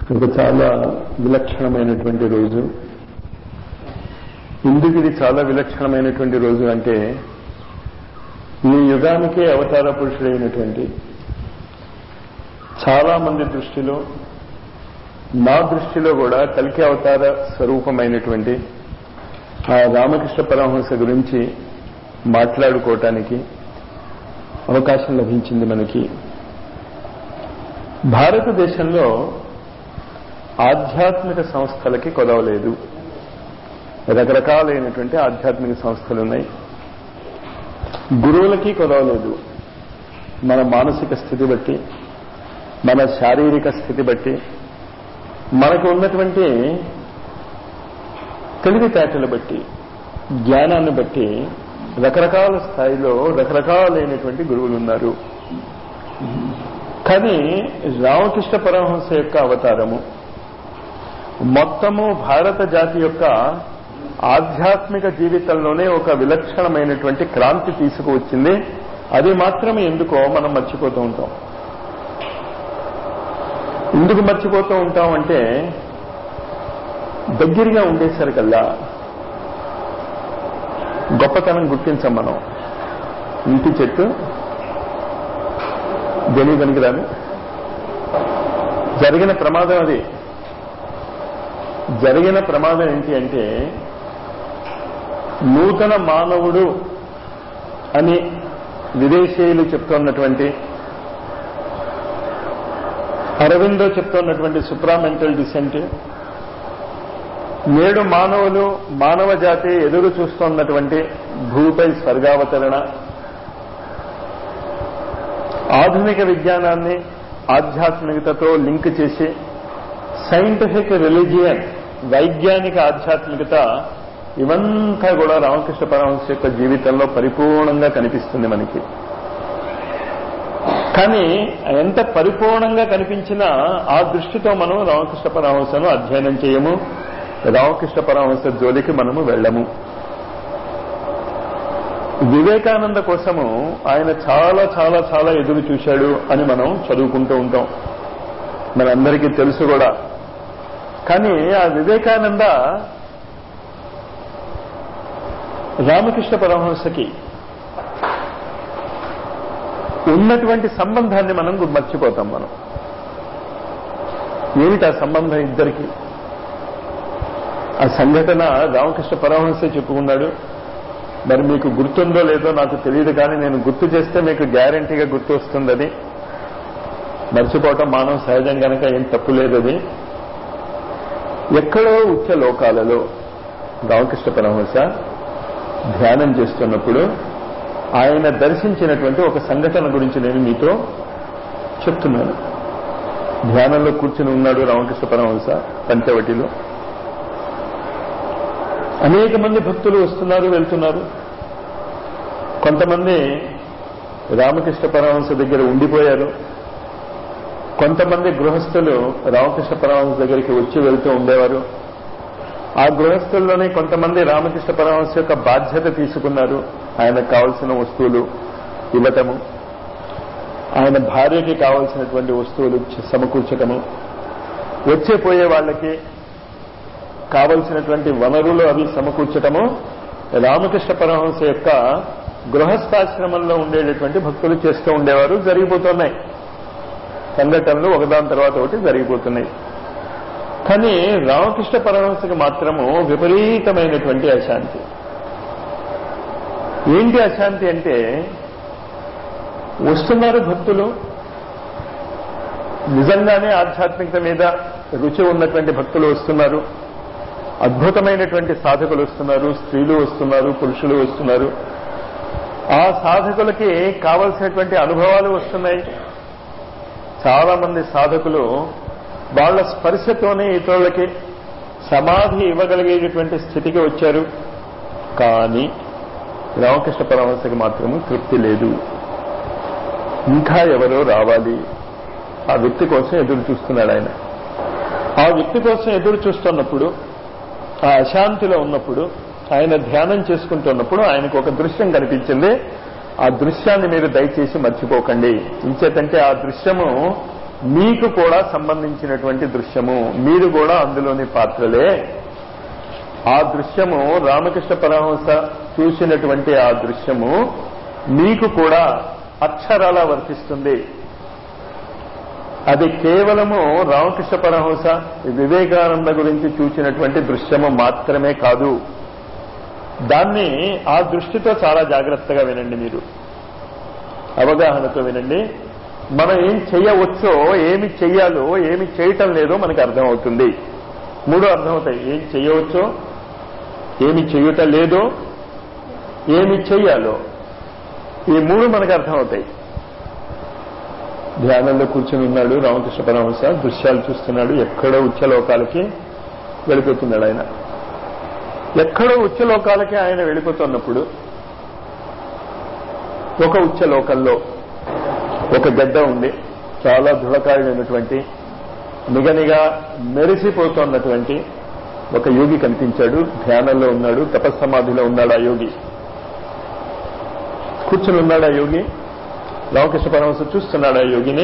ఒక చాలా విలక్షణమైనటువంటి రోజు ఎందుకు ఇది చాలా విలక్షణమైనటువంటి రోజు అంటే ఈ యుగానికే అవతార పురుషుడైనటువంటి చాలా మంది దృష్టిలో నా దృష్టిలో కూడా కలికి అవతార స్వరూపమైనటువంటి ఆ రామకృష్ణ పరమహంస గురించి మాట్లాడుకోవటానికి అవకాశం లభించింది మనకి భారతదేశంలో ఆధ్యాత్మిక సంస్థలకి కొదవలేదు రకరకాలైనటువంటి ఆధ్యాత్మిక సంస్థలు ఉన్నాయి గురువులకి కొదవలేదు మన మానసిక స్థితి బట్టి మన శారీరక స్థితి బట్టి మనకు ఉన్నటువంటి తెలివితేటలు బట్టి జ్ఞానాన్ని బట్టి రకరకాల స్థాయిలో రకరకాలైనటువంటి గురువులు ఉన్నారు కానీ రామకృష్ణ పరమహంస యొక్క అవతారము మొత్తము భారత జాతి యొక్క ఆధ్యాత్మిక జీవితంలోనే ఒక విలక్షణమైనటువంటి క్రాంతి తీసుకువచ్చింది అది మాత్రమే ఎందుకో మనం మర్చిపోతూ ఉంటాం ఎందుకు మర్చిపోతూ ఉంటాం అంటే దగ్గరగా ఉండేసరికల్లా గొప్పతనం గుర్తించాం మనం ఇంటి చెట్టు దేని పనికిరాదు జరిగిన ప్రమాదం అది జరిగిన ప్రమాదం ఏంటి అంటే నూతన మానవుడు అని విదేశీయులు చెప్తున్నటువంటి అరవిందో చెప్తున్నటువంటి సుప్రామెంటల్ డిసెంట్ నేడు మానవులు మానవ జాతి ఎదురు చూస్తున్నటువంటి భూపై స్వర్గావతరణ ఆధునిక విజ్ఞానాన్ని ఆధ్యాత్మికతతో లింక్ చేసి సైంటిఫిక్ రిలీజియన్ వైజ్ఞానిక ఆధ్యాత్మికత ఇవంతా కూడా రామకృష్ణ పరమహంస యొక్క జీవితంలో పరిపూర్ణంగా కనిపిస్తుంది మనకి కానీ ఎంత పరిపూర్ణంగా కనిపించినా ఆ దృష్టితో మనం రామకృష్ణ పరమహంసను అధ్యయనం చేయము రామకృష్ణ పరమహంస జోలికి మనము వెళ్ళము వివేకానంద కోసము ఆయన చాలా చాలా చాలా ఎదురు చూశాడు అని మనం చదువుకుంటూ ఉంటాం మనందరికీ తెలుసు కూడా కానీ ఆ వివేకానంద రామకృష్ణ పరమహంసకి ఉన్నటువంటి సంబంధాన్ని మనం మర్చిపోతాం మనం ఏమిటి ఆ సంబంధం ఇద్దరికి ఆ సంఘటన రామకృష్ణ పరమహంస చెప్పుకున్నాడు మరి మీకు గుర్తుందో లేదో నాకు తెలియదు కానీ నేను గుర్తు చేస్తే మీకు గ్యారంటీగా గుర్తు వస్తుంది అది మర్చిపోవటం మానవ సహజం కనుక ఏం తప్పు లేదు అది ఎక్కడో ఉచ్చ లోకాలలో రామకృష్ణ పరమహంస ధ్యానం చేస్తున్నప్పుడు ఆయన దర్శించినటువంటి ఒక సంఘటన గురించి నేను మీతో చెప్తున్నాను ధ్యానంలో కూర్చుని ఉన్నాడు రామకృష్ణ పరమహంస పంచవటిలో అనేక మంది భక్తులు వస్తున్నారు వెళ్తున్నారు కొంతమంది రామకృష్ణ పరమహంస దగ్గర ఉండిపోయారు కొంతమంది గృహస్థులు రామకృష్ణ పరమహంస దగ్గరికి వచ్చి వెళ్తూ ఉండేవారు ఆ గృహస్థుల్లోనే కొంతమంది రామకృష్ణ పరమహంస యొక్క బాధ్యత తీసుకున్నారు ఆయనకు కావలసిన వస్తువులు ఇవ్వటము ఆయన భార్యకి కావలసినటువంటి వస్తువులు సమకూర్చటము వచ్చే పోయే వాళ్ళకి కావలసినటువంటి వనరులు అవి సమకూర్చటము రామకృష్ణ పరమహంస యొక్క గృహస్థాశ్రమంలో ఉండేటటువంటి భక్తులు చేస్తూ ఉండేవారు జరిగిపోతున్నాయి సంఘటనలు ఒకదాని తర్వాత ఒకటి జరిగిపోతున్నాయి కానీ రామకృష్ణ పరమహంసకి మాత్రము విపరీతమైనటువంటి అశాంతి ఏంటి అశాంతి అంటే వస్తున్నారు భక్తులు నిజంగానే ఆధ్యాత్మికత మీద రుచి ఉన్నటువంటి భక్తులు వస్తున్నారు అద్భుతమైనటువంటి సాధకులు వస్తున్నారు స్త్రీలు వస్తున్నారు పురుషులు వస్తున్నారు ఆ సాధకులకి కావలసినటువంటి అనుభవాలు వస్తున్నాయి చాలా మంది సాధకులు వాళ్ళ స్పర్శతోనే ఇతరులకి సమాధి ఇవ్వగలిగేటటువంటి స్థితికి వచ్చారు కానీ రామకృష్ణ పరమహంసకి మాత్రము తృప్తి లేదు ఇంకా ఎవరో రావాలి ఆ వ్యక్తి కోసం ఎదురు చూస్తున్నాడు ఆయన ఆ వ్యక్తి కోసం ఎదురు చూస్తున్నప్పుడు ఆ అశాంతిలో ఉన్నప్పుడు ఆయన ధ్యానం చేసుకుంటున్నప్పుడు ఆయనకు ఒక దృశ్యం కనిపించింది ఆ దృశ్యాన్ని మీరు దయచేసి మర్చిపోకండి ఇంచేతంటే ఆ దృశ్యము మీకు కూడా సంబంధించినటువంటి దృశ్యము మీరు కూడా అందులోని పాత్రలే ఆ దృశ్యము రామకృష్ణ పరమహంస చూసినటువంటి ఆ దృశ్యము మీకు కూడా అక్షరాలా వర్తిస్తుంది అది కేవలము రామకృష్ణ పరమహంస వివేకానంద గురించి చూసినటువంటి దృశ్యము మాత్రమే కాదు దాన్ని ఆ దృష్టితో చాలా జాగ్రత్తగా వినండి మీరు అవగాహనతో వినండి మనం ఏం చెయ్యవచ్చో ఏమి చెయ్యాలో ఏమి చేయటం లేదో మనకు అర్థమవుతుంది మూడు అర్థమవుతాయి ఏం చెయ్యవచ్చో ఏమి చెయ్యటం లేదో ఏమి చెయ్యాలో ఈ మూడు మనకు అర్థమవుతాయి ధ్యానంలో కూర్చుని ఉన్నాడు రామకృష్ణ పరమహంస దృశ్యాలు చూస్తున్నాడు ఎక్కడో ఉచ్చలోకాలకి వెళ్ళిపోతున్నాడు ఆయన ఎక్కడో ఉచ్చలోకాలకి ఆయన వెళ్ళిపోతున్నప్పుడు ఒక ఉచ్చలోకంలో ఒక గడ్డ ఉంది చాలా దృఢకాయుడైనటువంటి నిగనిగా మెరిసిపోతున్నటువంటి ఒక యోగి కనిపించాడు ధ్యానంలో ఉన్నాడు తపస్సమాధిలో ఉన్నాడు ఆ యోగి కూర్చుని ఉన్నాడు ఆ యోగి రామకృష్ణ పరమహంస చూస్తున్నాడు ఆ యోగిని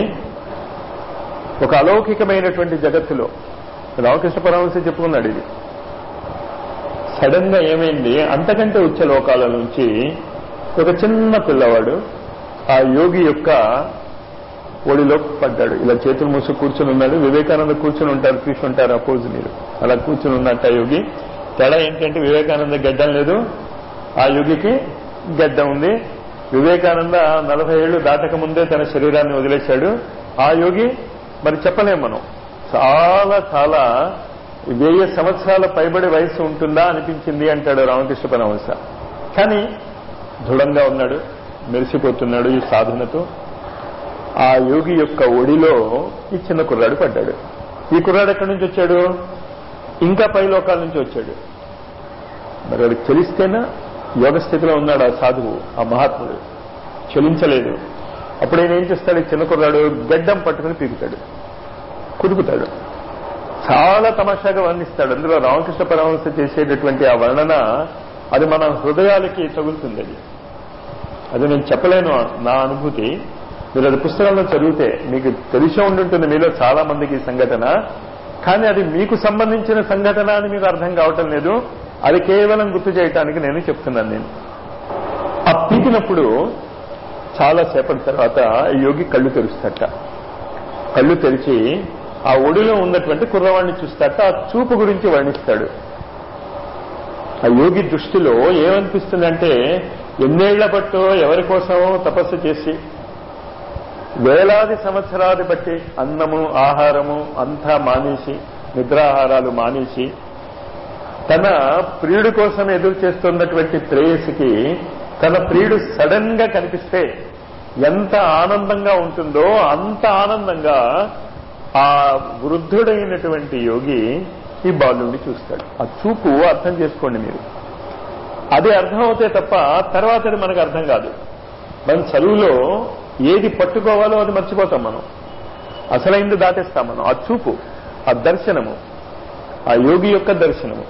ఒక అలౌకికమైనటువంటి జగత్తులో రామకృష్ణ పరమహంస చెప్పుకున్నాడు ఇది సడన్ గా ఏమైంది అంతకంటే ఉచ్చ లోకాల నుంచి ఒక చిన్న పిల్లవాడు ఆ యోగి యొక్క ఒడిలో పడ్డాడు ఇలా చేతులు మూసు కూర్చుని ఉన్నాడు వివేకానంద కూర్చుని ఉంటారు చూసి ఉంటారు అపోజ్ మీరు అలా కూర్చుని ఉన్నట్టు ఆ యోగి తేడా ఏంటంటే వివేకానంద గడ్డం లేదు ఆ యోగికి గడ్డం ఉంది వివేకానంద నలభై ఏళ్లు దాటక ముందే తన శరీరాన్ని వదిలేశాడు ఆ యోగి మరి చెప్పలేం మనం చాలా చాలా వెయ్యి సంవత్సరాల పైబడి వయసు ఉంటుందా అనిపించింది అంటాడు రామకృష్ణ పరమహంస కానీ దృఢంగా ఉన్నాడు మెరిసిపోతున్నాడు ఈ సాధనతో ఆ యోగి యొక్క ఒడిలో ఈ చిన్న కుర్రాడు పడ్డాడు ఈ కుర్రాడు ఎక్కడి నుంచి వచ్చాడు ఇంకా పై లోకాల నుంచి వచ్చాడు మరి వాడికి తెలిస్తేనా యోగ స్థితిలో ఉన్నాడు ఆ సాధువు ఆ మహాత్ముడు చలించలేదు అప్పుడు ఆయన ఏం చేస్తాడు ఈ చిన్న కుర్రాడు గడ్డం పట్టుకుని పీకుతాడు కుదుపుతాడు చాలా తమాషాగా వర్ణిస్తాడు అందులో రామకృష్ణ పరమహంస చేసేటటువంటి ఆ వర్ణన అది మన హృదయాలకి తగులుతుంది అది అది నేను చెప్పలేను నా అనుభూతి మీరు అది పుస్తకంలో చదివితే మీకు తెలిసే ఉండుంటుంది మీలో చాలా మందికి ఈ సంఘటన కానీ అది మీకు సంబంధించిన సంఘటన అని మీకు అర్థం కావటం లేదు అది కేవలం గుర్తు చేయటానికి నేను చెప్తున్నాను నేను ఆ పీకినప్పుడు చాలా సేపటి తర్వాత ఈ యోగి కళ్ళు తెరుస్తాట కళ్ళు తెరిచి ఆ ఒడిలో ఉన్నటువంటి కుర్రవాడిని చూస్తాట ఆ చూపు గురించి వర్ణిస్తాడు ఆ యోగి దృష్టిలో ఏమనిపిస్తుందంటే ఎన్నేళ్ల బట్టో ఎవరి కోసమో తపస్సు చేసి వేలాది సంవత్సరాలు బట్టి అన్నము ఆహారము అంతా మానేసి నిద్రాహారాలు మానేసి తన ప్రియుడి కోసం ఎదురు చేస్తున్నటువంటి ప్రేయసికి తన ప్రియుడు సడన్ గా కనిపిస్తే ఎంత ఆనందంగా ఉంటుందో అంత ఆనందంగా ఆ వృద్ధుడైనటువంటి యోగి ఈ బాలుడిని చూస్తాడు ఆ చూపు అర్థం చేసుకోండి మీరు అది అర్థం అవుతే తప్ప తర్వాత అది మనకు అర్థం కాదు మన చదువులో ఏది పట్టుకోవాలో అది మర్చిపోతాం మనం అసలైంది దాటేస్తాం మనం ఆ చూపు ఆ దర్శనము ఆ యోగి యొక్క దర్శనము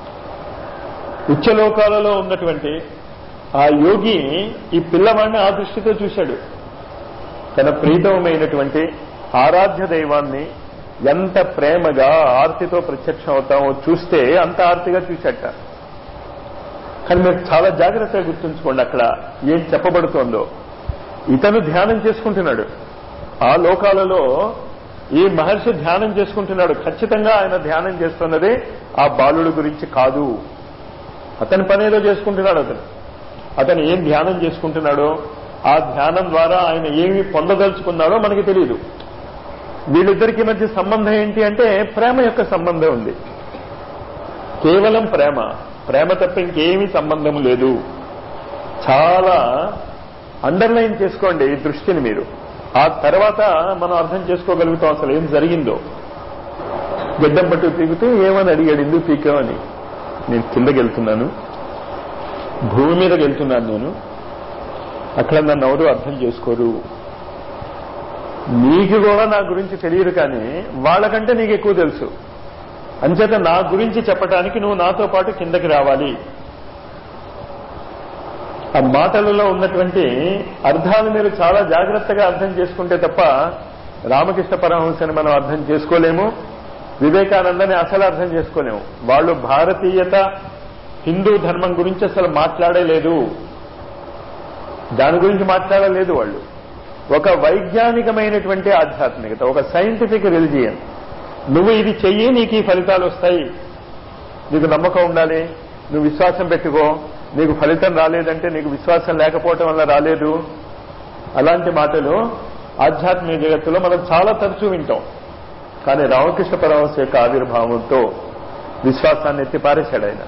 ఉచ్చలోకాలలో ఉన్నటువంటి ఆ యోగి ఈ పిల్లవాడిని ఆ దృష్టితో చూశాడు తన ప్రీతమైనటువంటి ఆరాధ్య దైవాన్ని ఎంత ప్రేమగా ఆర్తితో ప్రత్యక్షం అవుతామో చూస్తే అంత ఆర్తిగా చూశాట కానీ మీరు చాలా జాగ్రత్తగా గుర్తుంచుకోండి అక్కడ ఏం చెప్పబడుతోందో ఇతను ధ్యానం చేసుకుంటున్నాడు ఆ లోకాలలో ఈ మహర్షి ధ్యానం చేసుకుంటున్నాడు ఖచ్చితంగా ఆయన ధ్యానం చేస్తున్నది ఆ బాలుడు గురించి కాదు అతని పనేదో చేసుకుంటున్నాడు అతను అతను ఏం ధ్యానం చేసుకుంటున్నాడో ఆ ధ్యానం ద్వారా ఆయన ఏమి పొందదలుచుకున్నాడో మనకి తెలియదు వీళ్ళిద్దరికి మధ్య సంబంధం ఏంటి అంటే ప్రేమ యొక్క సంబంధం ఉంది కేవలం ప్రేమ ప్రేమ తప్ప ఇంకేమీ సంబంధం లేదు చాలా అండర్లైన్ చేసుకోండి ఈ దృష్టిని మీరు ఆ తర్వాత మనం అర్థం చేసుకోగలుగుతాం అసలు ఏం జరిగిందో గడ్డం పట్టు పీకితే ఏమని అడిగాడు ఎందుకు పీకామని నేను కిందకి వెళ్తున్నాను భూమి మీదకి వెళ్తున్నాను నేను అక్కడ నన్ను ఎవరు అర్థం చేసుకోరు నీకు కూడా నా గురించి తెలియదు కానీ వాళ్ళకంటే నీకు ఎక్కువ తెలుసు అంచేత నా గురించి చెప్పడానికి నువ్వు నాతో పాటు కిందకి రావాలి ఆ మాటలలో ఉన్నటువంటి అర్థాలు మీరు చాలా జాగ్రత్తగా అర్థం చేసుకుంటే తప్ప రామకృష్ణ పరమహంసని మనం అర్థం చేసుకోలేము వివేకానందని అసలు అర్థం చేసుకోలేము వాళ్ళు భారతీయత హిందూ ధర్మం గురించి అసలు మాట్లాడలేదు దాని గురించి మాట్లాడలేదు వాళ్ళు ఒక వైజ్ఞానికమైనటువంటి ఆధ్యాత్మికత ఒక సైంటిఫిక్ రిలిజియన్ నువ్వు ఇది చెయ్యి నీకు ఈ ఫలితాలు వస్తాయి నీకు నమ్మకం ఉండాలి నువ్వు విశ్వాసం పెట్టుకో నీకు ఫలితం రాలేదంటే నీకు విశ్వాసం లేకపోవటం వల్ల రాలేదు అలాంటి మాటలు ఆధ్యాత్మిక జగత్తులో మనం చాలా తరచూ వింటాం కానీ రామకృష్ణ పరమహంస యొక్క ఆవిర్భావంతో విశ్వాసాన్ని ఎత్తి పారేశాడు ఆయన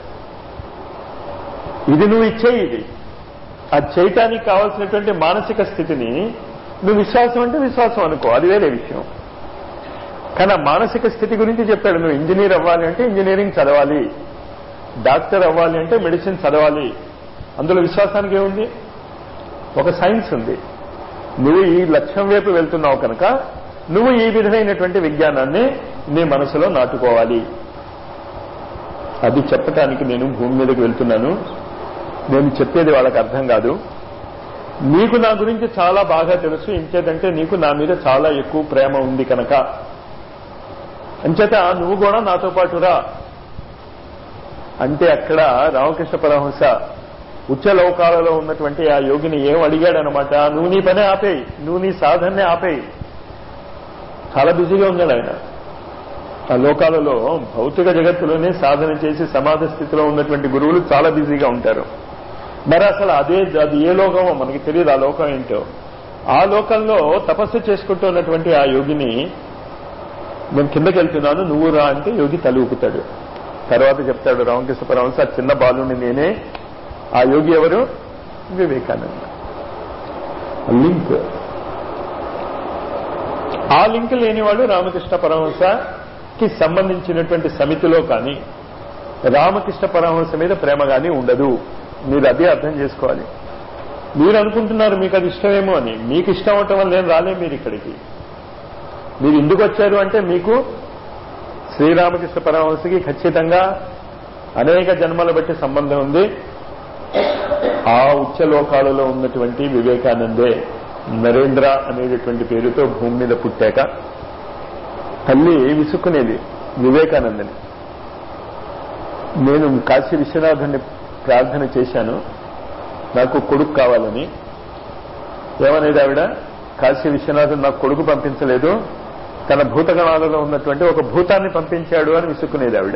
ఇది నువ్వు ఇచ్చేయి ఇది ఆ చేయటానికి కావాల్సినటువంటి మానసిక స్థితిని నువ్వు విశ్వాసం అంటే విశ్వాసం అనుకో అది వేరే విషయం కానీ ఆ మానసిక స్థితి గురించి చెప్పాడు నువ్వు ఇంజనీర్ అవ్వాలి అంటే ఇంజనీరింగ్ చదవాలి డాక్టర్ అవ్వాలి అంటే మెడిసిన్ చదవాలి అందులో విశ్వాసానికి ఏముంది ఒక సైన్స్ ఉంది నువ్వు ఈ లక్ష్యం వైపు వెళ్తున్నావు కనుక నువ్వు ఈ విధమైనటువంటి విజ్ఞానాన్ని నీ మనసులో నాటుకోవాలి అది చెప్పటానికి నేను భూమి మీదకి వెళ్తున్నాను నేను చెప్పేది వాళ్ళకి అర్థం కాదు నీకు నా గురించి చాలా బాగా తెలుసు ఇంచేదంటే నీకు నా మీద చాలా ఎక్కువ ప్రేమ ఉంది కనుక అంచేత నువ్వు కూడా నాతో పాటు రా అంటే అక్కడ రామకృష్ణ పరమహంస ఉచ్చలోకాలలో ఉన్నటువంటి ఆ యోగిని ఏం అడిగాడనమాట నువ్వు నీ పని ఆపేయి నువ్వు నీ సాధన్నే ఆపేయి చాలా బిజీగా ఉన్నాడు ఆయన ఆ లోకాలలో భౌతిక జగత్తులోనే సాధన చేసి సమాధి స్థితిలో ఉన్నటువంటి గురువులు చాలా బిజీగా ఉంటారు మరి అసలు అదే అది ఏ లోకమో మనకి తెలియదు ఆ లోకం ఏంటో ఆ లోకంలో తపస్సు చేసుకుంటున్నటువంటి ఆ యోగిని నేను కిందకి వెళ్తున్నాను నువ్వు రా అంటే యోగి తల ఊపుతాడు తర్వాత చెప్తాడు రామకృష్ణ పరమహంస ఆ చిన్న బాలుని నేనే ఆ యోగి ఎవరు వివేకానంద లింక్ ఆ లింక్ లేనివాడు రామకృష్ణ పరమహంసకి సంబంధించినటువంటి సమితిలో కానీ రామకృష్ణ పరమహంస మీద ప్రేమ కానీ ఉండదు మీరు అదే అర్థం చేసుకోవాలి మీరు అనుకుంటున్నారు మీకు అది ఇష్టమేమో అని మీకు ఇష్టం అవటం వల్ల నేను రాలే మీరు ఇక్కడికి మీరు ఎందుకు వచ్చారు అంటే మీకు శ్రీరామకృష్ణ పరమహంసకి ఖచ్చితంగా అనేక జన్మల బట్టి సంబంధం ఉంది ఆ ఉచ్చలోకాలలో ఉన్నటువంటి వివేకానందే నరేంద్ర అనేటటువంటి పేరుతో భూమి మీద పుట్టాక తల్లి విసుక్కునేది వివేకానందని నేను కాశీ విశ్వనాథుని ప్రార్థన చేశాను నాకు కొడుకు కావాలని ఏమనేది ఆవిడ కాశీ విశ్వనాథుడు నాకు కొడుకు పంపించలేదు తన భూతగణాలలో ఉన్నటువంటి ఒక భూతాన్ని పంపించాడు అని విసుక్కునేది ఆవిడ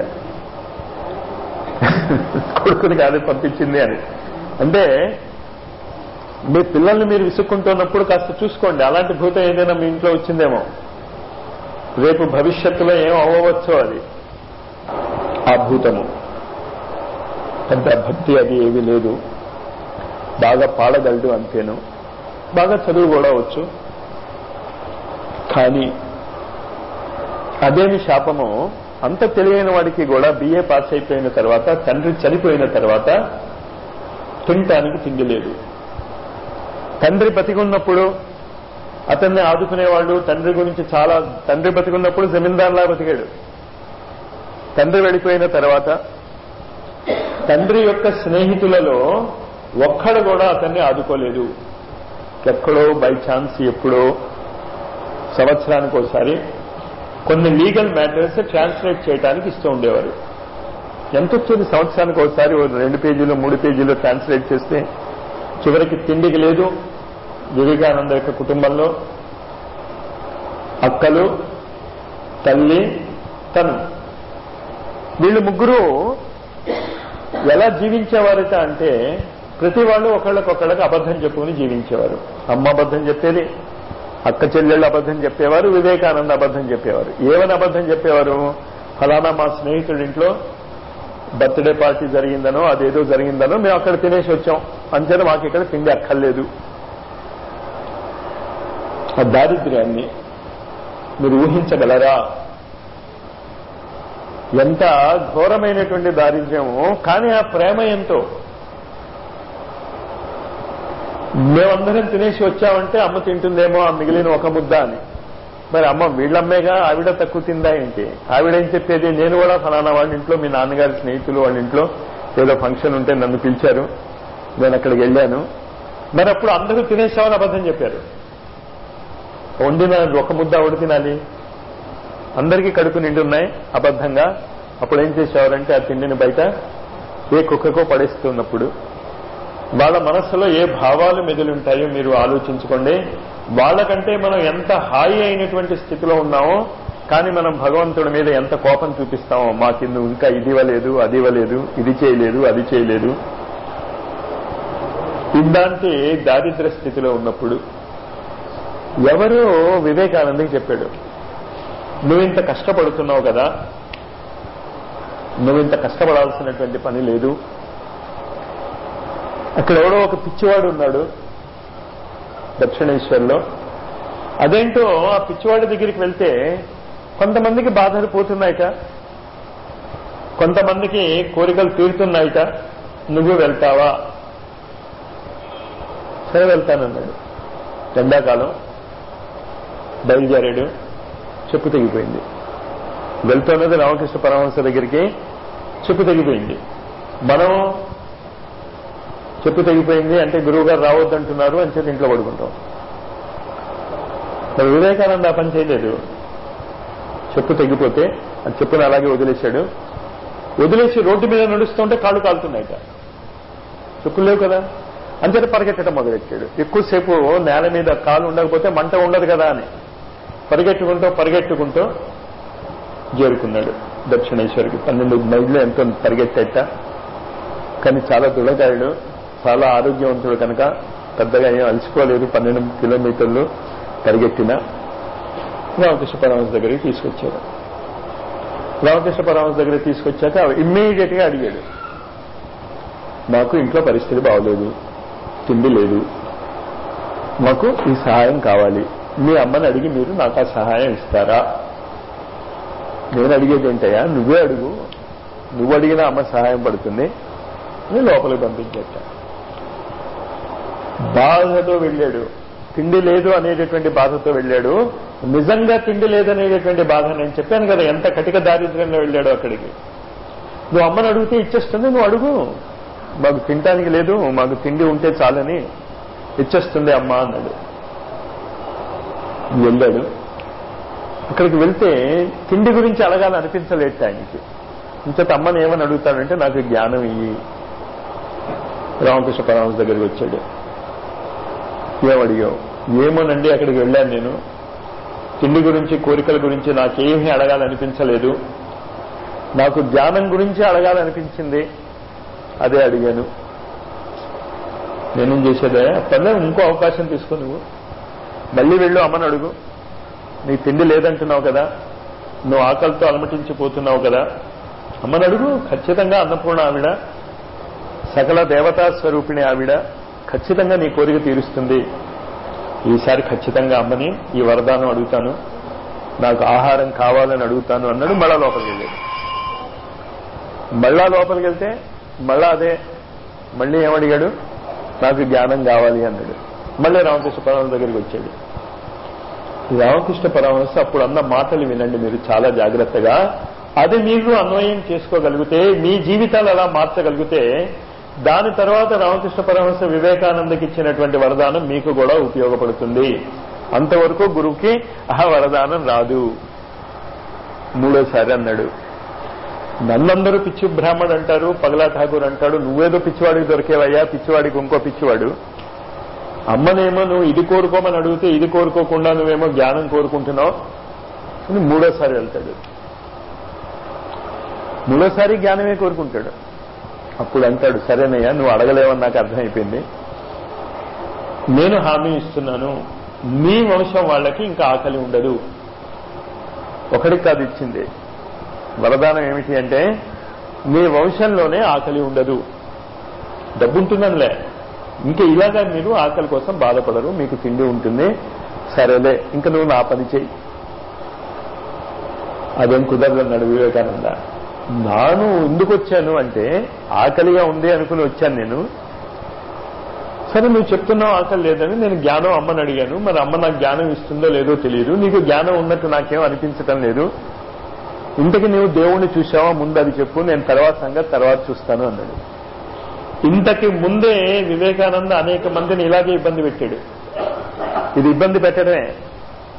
కొడుకుని కాదు పంపించింది అని అంటే మీ పిల్లల్ని మీరు విసుక్కుంటున్నప్పుడు కాస్త చూసుకోండి అలాంటి భూతం ఏదైనా మీ ఇంట్లో వచ్చిందేమో రేపు భవిష్యత్తులో ఏం అవ్వవచ్చో అది ఆ భూతము పెద్ద భక్తి అది ఏమీ లేదు బాగా పాడగలడు అంతేను బాగా చదువు కూడా వచ్చు కానీ అదేమి శాపము అంత తెలియని వాడికి కూడా బిఏ పాస్ అయిపోయిన తర్వాత తండ్రి చనిపోయిన తర్వాత తినటానికి తిండి లేదు తండ్రి బతికున్నప్పుడు అతన్ని ఆదుకునేవాళ్ళు తండ్రి గురించి చాలా తండ్రి బతికున్నప్పుడు జమీందార్లా బతికాడు తండ్రి వెళ్ళిపోయిన తర్వాత తండ్రి యొక్క స్నేహితులలో ఒక్కడు కూడా అతన్ని ఆదుకోలేదు ఎక్కడో బై ఛాన్స్ ఎప్పుడో సంవత్సరానికి ఒకసారి కొన్ని లీగల్ మ్యాటర్స్ ట్రాన్స్లేట్ చేయడానికి ఇస్తూ ఉండేవారు ఎంత వచ్చేది సంవత్సరానికి ఒకసారి ఓ రెండు పేజీలు మూడు పేజీలు ట్రాన్స్లేట్ చేస్తే చివరికి తిండికి లేదు వివేకానంద యొక్క కుటుంబంలో అక్కలు తల్లి తను వీళ్ళు ముగ్గురు ఎలా జీవించేవారట అంటే ప్రతి వాళ్ళు ఒకళ్ళకొకళ్ళకి అబద్ధం చెప్పుకుని జీవించేవారు అమ్మ అబద్ధం చెప్పేది అక్క చెల్లెళ్ళు అబద్ధం చెప్పేవారు వివేకానంద అబద్ధం చెప్పేవారు ఏమని అబద్ధం చెప్పేవారు ఫలానా మా స్నేహితుడింట్లో బర్త్డే పార్టీ జరిగిందనో అదేదో జరిగిందనో మేము అక్కడ తినేసి వచ్చాం అంచేత మాకు ఇక్కడ తిండి అక్కర్లేదు ఆ దారిద్ర్యాన్ని మీరు ఊహించగలరా ఎంత ఘోరమైనటువంటి దారిద్ర్యము కానీ ఆ ప్రేమ ఎంతో మేమందరం తినేసి వచ్చామంటే అమ్మ తింటుందేమో ఆ మిగిలిన ఒక ముద్ద అని మరి అమ్మ వీళ్ళమ్మేగా ఆవిడ తక్కువ తిందా ఏంటి ఆవిడ ఏం చెప్పేది నేను కూడా ఫలానా వాళ్ళ ఇంట్లో మీ నాన్నగారి స్నేహితులు వాళ్ళ ఇంట్లో ఏదో ఫంక్షన్ ఉంటే నన్ను పిలిచారు నేను అక్కడికి వెళ్ళాను మరి అప్పుడు అందరూ తినేసామని అబద్ధం చెప్పారు వండిన ఒక ముద్ద ఆవిడ తినాలి అందరికీ కడుపు నిండి ఉన్నాయి అబద్ధంగా అప్పుడు ఏం చేసేవారంటే ఆ తిండిని బయట ఏ కుక్కకో పడేస్తున్నప్పుడు వాళ్ళ మనస్సులో ఏ భావాలు మెదులుంటాయో మీరు ఆలోచించుకోండి వాళ్ళకంటే మనం ఎంత హాయి అయినటువంటి స్థితిలో ఉన్నామో కానీ మనం భగవంతుడి మీద ఎంత కోపం చూపిస్తామో మాకు నువ్వు ఇంకా ఇది ఇవ్వలేదు అది ఇవ్వలేదు ఇది చేయలేదు అది చేయలేదు ఇలాంటి దారిద్ర స్థితిలో ఉన్నప్పుడు ఎవరో వివేకానందకి చెప్పాడు నువ్వు ఇంత కష్టపడుతున్నావు కదా నువ్వు ఇంత కష్టపడాల్సినటువంటి పని లేదు అక్కడ ఎవడో ఒక పిచ్చివాడు ఉన్నాడు దక్షిణేశ్వర్లో అదేంటో ఆ పిచ్చివాడి దగ్గరికి వెళ్తే కొంతమందికి బాధలు పోతున్నాయిట కొంతమందికి కోరికలు తీరుతున్నాయిట నువ్వు వెళ్తావా సరే వెళ్తానన్నాడు ఎండాకాలం బయలుదేరాడు చెప్పు తెగిపోయింది వెళ్తున్నది రామకృష్ణ పరమహంస దగ్గరికి చెప్పు తెగిపోయింది మనం చెప్పు తెగిపోయింది అంటే గురువు గారు రావద్దంటున్నారు అని చెప్పి ఇంట్లో పడుకుంటాం మరి వివేకానంద ఆ పని చేయలేదు చెప్పు తెగిపోతే ఆ చెప్పుని అలాగే వదిలేశాడు వదిలేసి రోడ్డు మీద నడుస్తుంటే కాళ్ళు కాలుతున్నాయిట చెప్పులు లేవు కదా అంతేత పరిగెట్టడం మొదలెట్టాడు ఎక్కువసేపు నేల మీద కాలు ఉండకపోతే మంట ఉండదు కదా అని పరిగెట్టుకుంటూ పరిగెట్టుకుంటూ చేరుకున్నాడు దక్షిణేశ్వరికి పన్నెండు మైళ్ళు ఎంతో పరిగెట్టేట కానీ చాలా దృఢకాయుడు చాలా ఆరోగ్యవంతుడు కనుక పెద్దగా ఏం అలసిపోలేదు పన్నెండు కిలోమీటర్లు పరిగెట్టిన రామకృష్ణ పరమహంస దగ్గరికి తీసుకొచ్చాడు రామకృష్ణ పరమహంస దగ్గరికి తీసుకొచ్చాక ఇమ్మీడియట్ గా అడిగాడు నాకు ఇంట్లో పరిస్థితి బాగోలేదు తిండి లేదు మాకు ఈ సహాయం కావాలి మీ అమ్మని అడిగి మీరు నాకు ఆ సహాయం ఇస్తారా నేను అడిగేది ఏంటయ్యా నువ్వే అడుగు నువ్వు అడిగినా అమ్మ సహాయం పడుతుంది అని లోపలికి పంపించేట బాధతో వెళ్ళాడు తిండి లేదు అనేటటువంటి బాధతో వెళ్ళాడు నిజంగా తిండి లేదనేటటువంటి బాధ నేను చెప్పాను కదా ఎంత కటిక దారిద్ర్యంలో వెళ్ళాడు అక్కడికి నువ్వు అమ్మని అడిగితే ఇచ్చేస్తుంది నువ్వు అడుగు మాకు తినటానికి లేదు మాకు తిండి ఉంటే చాలని ఇచ్చేస్తుంది అమ్మ అన్నాడు వెళ్ళాడు అక్కడికి వెళ్తే తిండి గురించి అడగాలని అనిపించలేదు ఆయనకి ఇంతటి అమ్మని ఏమని అడుగుతాడంటే నాకు జ్ఞానం ఇయ్యి రామకృష్ణ పరమహంస దగ్గరికి వచ్చాడు ఏమడిగావు ఏమోనండి అక్కడికి వెళ్ళాను నేను తిండి గురించి కోరికల గురించి నాకేమీ అడగాలనిపించలేదు నాకు జ్ఞానం గురించి అడగాలనిపించింది అదే అడిగాను నేనేం చేసేదే పర్లేదు ఇంకో అవకాశం తీసుకో నువ్వు మళ్ళీ వెళ్ళు అమ్మని అడుగు నీ తిండి లేదంటున్నావు కదా నువ్వు ఆకలితో అలమటించిపోతున్నావు కదా అమ్మని అడుగు ఖచ్చితంగా అన్నపూర్ణ ఆవిడ సకల దేవతా స్వరూపిణి ఆవిడ ఖచ్చితంగా నీ కోరిక తీరుస్తుంది ఈసారి ఖచ్చితంగా అమ్మని ఈ వరదానం అడుగుతాను నాకు ఆహారం కావాలని అడుగుతాను అన్నాడు మళ్ళా లోపలికి వెళ్ళాడు మళ్ళా లోపలికి వెళ్తే మళ్ళా అదే మళ్ళీ ఏమడిగాడు నాకు జ్ఞానం కావాలి అన్నాడు మళ్ళీ రామకృష్ణ పరమహంస దగ్గరికి వచ్చాడు రామకృష్ణ పరమహంస అప్పుడు అన్న మాటలు వినండి మీరు చాలా జాగ్రత్తగా అది మీరు అన్వయం చేసుకోగలిగితే మీ జీవితాలు అలా మార్చగలిగితే దాని తర్వాత రామకృష్ణ పరమహంస వివేకానందకి ఇచ్చినటువంటి వరదానం మీకు కూడా ఉపయోగపడుతుంది అంతవరకు గురువుకి ఆ వరదానం రాదు మూడోసారి అన్నాడు నన్నందరూ పిచ్చి బ్రాహ్మణుడు అంటారు పగలా ఠాకూర్ అంటాడు నువ్వేదో పిచ్చివాడికి దొరికేవయ్యా పిచ్చివాడికి ఇంకో పిచ్చివాడు అమ్మనేమో నువ్వు ఇది కోరుకోమని అడిగితే ఇది కోరుకోకుండా నువ్వేమో జ్ఞానం కోరుకుంటున్నావు అని మూడోసారి వెళ్తాడు మూడోసారి జ్ఞానమే కోరుకుంటాడు అప్పుడు అంటాడు సరేనయ్యా నువ్వు అడగలేవని నాకు అర్థమైపోయింది నేను హామీ ఇస్తున్నాను మీ వంశం వాళ్ళకి ఇంకా ఆకలి ఉండదు ఒకడికి కాదు ఇచ్చింది వరదానం ఏమిటి అంటే మీ వంశంలోనే ఆకలి ఉండదు డబ్బుంటుందనిలే ఇంకా ఇలాగా మీరు ఆకలి కోసం బాధపడరు మీకు తిండి ఉంటుంది సరేలే ఇంకా నువ్వు నా పని చెయ్యి అదేం కుదరదన్నాడు వివేకానంద నాను ఎందుకు వచ్చాను అంటే ఆకలిగా ఉంది అనుకుని వచ్చాను నేను సరే నువ్వు చెప్తున్నావు ఆకలి లేదని నేను జ్ఞానం అమ్మని అడిగాను మరి అమ్మ నాకు జ్ఞానం ఇస్తుందో లేదో తెలియదు నీకు జ్ఞానం ఉన్నట్టు నాకేం అనిపించటం లేదు ఇంతకి నీవు దేవుణ్ణి చూసావా ముందు అది చెప్పు నేను తర్వాత సంగతి తర్వాత చూస్తాను అన్నాడు ఇంతకి ముందే వివేకానంద అనేక మందిని ఇలాగే ఇబ్బంది పెట్టాడు ఇది ఇబ్బంది పెట్టడమే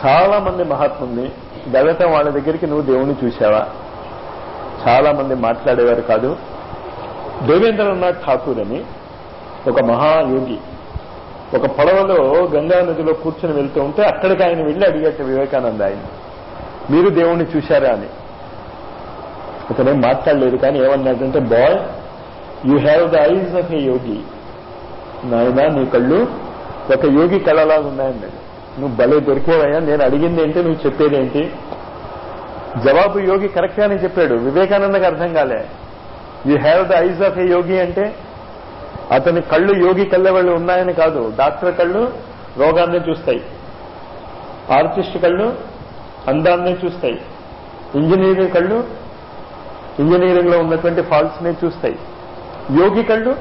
చాలా మంది మహాత్ముల్ని వెళతాం వాళ్ళ దగ్గరికి నువ్వు దేవుణ్ణి చూశావా చాలా మంది మాట్లాడేవారు కాదు దేవేంద్రనాథ్ ఠాకూర్ అని ఒక మహాయోగి ఒక పడవలో గంగా నదిలో కూర్చొని వెళ్తూ ఉంటే అక్కడికి ఆయన వెళ్ళి అడిగట వివేకానంద ఆయన మీరు దేవుణ్ణి చూశారా అని అతనేం మాట్లాడలేదు కానీ ఏమన్నాడంటే boy you have the eyes of a yogi నాయన నీ కళ్ళు ఒక యోగి కళలాగా ఉన్నాయన్నాడు నువ్వు భలే దొరికేవయ్యా నేను అడిగింది ఏంటి నువ్వు చెప్పేది ఏంటి జవాబు యోగి కరెక్ట్ గానే చెప్పాడు వివేకానందకి అర్థం కాలే you have the eyes of a yogi అంటే అతని కళ్ళు యోగి కళ్ళెవాళ్ళు ఉన్నాయని కాదు డాక్టర్ కళ్ళు రోగాన్నే చూస్తాయి ఆర్టిస్ట్ కళ్ళు అందాన్నే చూస్తాయి ఇంజనీరింగ్ కళ్ళు ఇంజనీరింగ్ లో ఉన్నటువంటి ఫాల్ట్స్ నే చూస్తాయి యోగి కళ్ళు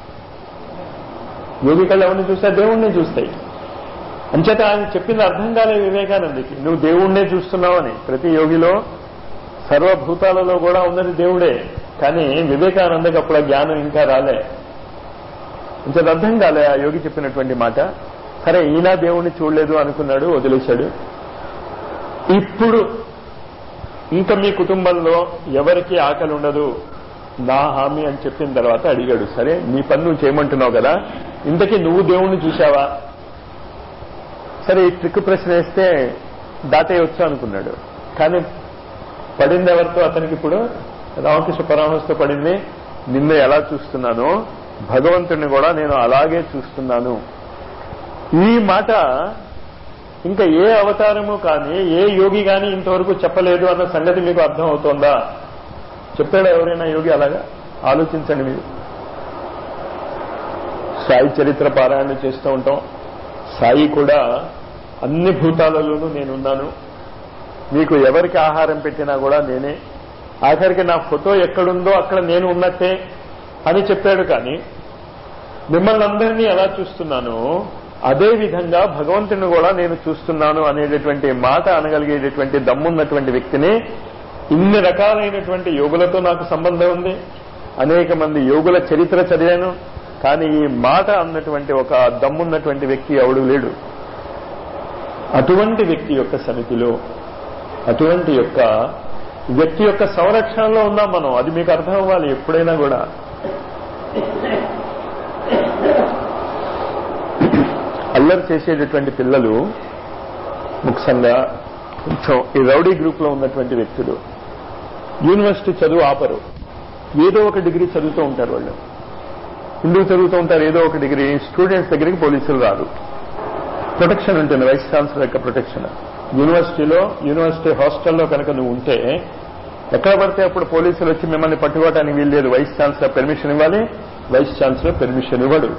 యోగి కళ్ళు ఎవరిని చూస్తాయి దేవుణ్ణి చూస్తాయి అంచేత ఆయన చెప్పింది అర్థం కాలే వివేకానందకి నువ్వు దేవుణ్ణే చూస్తున్నావని ప్రతి యోగిలో సర్వభూతాలలో కూడా ఉన్నది దేవుడే కానీ వివేకానందకి అప్పుడు ఆ జ్ఞానం ఇంకా రాలే అంచేత అర్థం కాలే ఆ యోగి చెప్పినటువంటి మాట సరే ఈయన దేవుణ్ణి చూడలేదు అనుకున్నాడు వదిలేశాడు ఇప్పుడు ఇంకా మీ కుటుంబంలో ఎవరికి ఆకలి ఉండదు నా హామీ అని చెప్పిన తర్వాత అడిగాడు సరే నీ పని నువ్వు చేయమంటున్నావు కదా ఇంతకీ నువ్వు దేవుణ్ణి చూశావా సరే ఈ ట్రిక్ ప్రశ్న వేస్తే దాటేయొచ్చు అనుకున్నాడు కానీ పడింది ఎవరితో అతనికి ఇప్పుడు రామకృష్ణ పరమహంసతో పడింది నిన్ను ఎలా చూస్తున్నానో భగవంతుడిని కూడా నేను అలాగే చూస్తున్నాను ఈ మాట ఇంకా ఏ అవతారము కానీ ఏ యోగి కానీ ఇంతవరకు చెప్పలేదు అన్న సంగతి మీకు అర్థం అవుతోందా చెప్పాడా ఎవరైనా యోగి అలాగా ఆలోచించండి మీరు సాయి చరిత్ర పారాయణ చేస్తూ ఉంటాం సాయి కూడా అన్ని భూతాలలోనూ నేనున్నాను మీకు ఎవరికి ఆహారం పెట్టినా కూడా నేనే ఆఖరికి నా ఫోటో ఎక్కడుందో అక్కడ నేను ఉన్నట్టే అని చెప్పాడు కానీ మిమ్మల్ని అందరినీ ఎలా చూస్తున్నానో అదే విధంగా భగవంతుని కూడా నేను చూస్తున్నాను అనేటటువంటి మాట అనగలిగేటటువంటి దమ్మున్నటువంటి వ్యక్తిని ఇన్ని రకాలైనటువంటి యోగులతో నాకు సంబంధం ఉంది అనేక మంది యోగుల చరిత్ర చదివాను కానీ ఈ మాట అన్నటువంటి ఒక దమ్మున్నటువంటి వ్యక్తి ఎవడు లేడు అటువంటి వ్యక్తి యొక్క సమితిలో అటువంటి యొక్క వ్యక్తి యొక్క సంరక్షణలో ఉన్నాం మనం అది మీకు అర్థం అవ్వాలి ఎప్పుడైనా కూడా అల్లరి చేసేటటువంటి పిల్లలు ముఖ్యంగా కొంచెం ఈ రౌడీ గ్రూప్ లో ఉన్నటువంటి వ్యక్తులు యూనివర్సిటీ చదువు ఆపరు ఏదో ఒక డిగ్రీ చదువుతూ ఉంటారు వాళ్ళు ఎందుకు చదువుతూ ఉంటారు ఏదో ఒక డిగ్రీ స్టూడెంట్స్ దగ్గరికి పోలీసులు రారు ప్రొటెక్షన్ ఉంటుంది వైస్ ఛాన్సలర్ యొక్క ప్రొటెక్షన్ యూనివర్సిటీలో యూనివర్సిటీ హాస్టల్లో కనుక నువ్వు ఉంటే ఎక్కడ పడితే అప్పుడు పోలీసులు వచ్చి మిమ్మల్ని పట్టుకోవడానికి వీల్లేదు వైస్ ఛాన్సలర్ పెర్మిషన్ ఇవ్వాలి వైస్ ఛాన్సలర్ పెర్మిషన్ ఇవ్వడు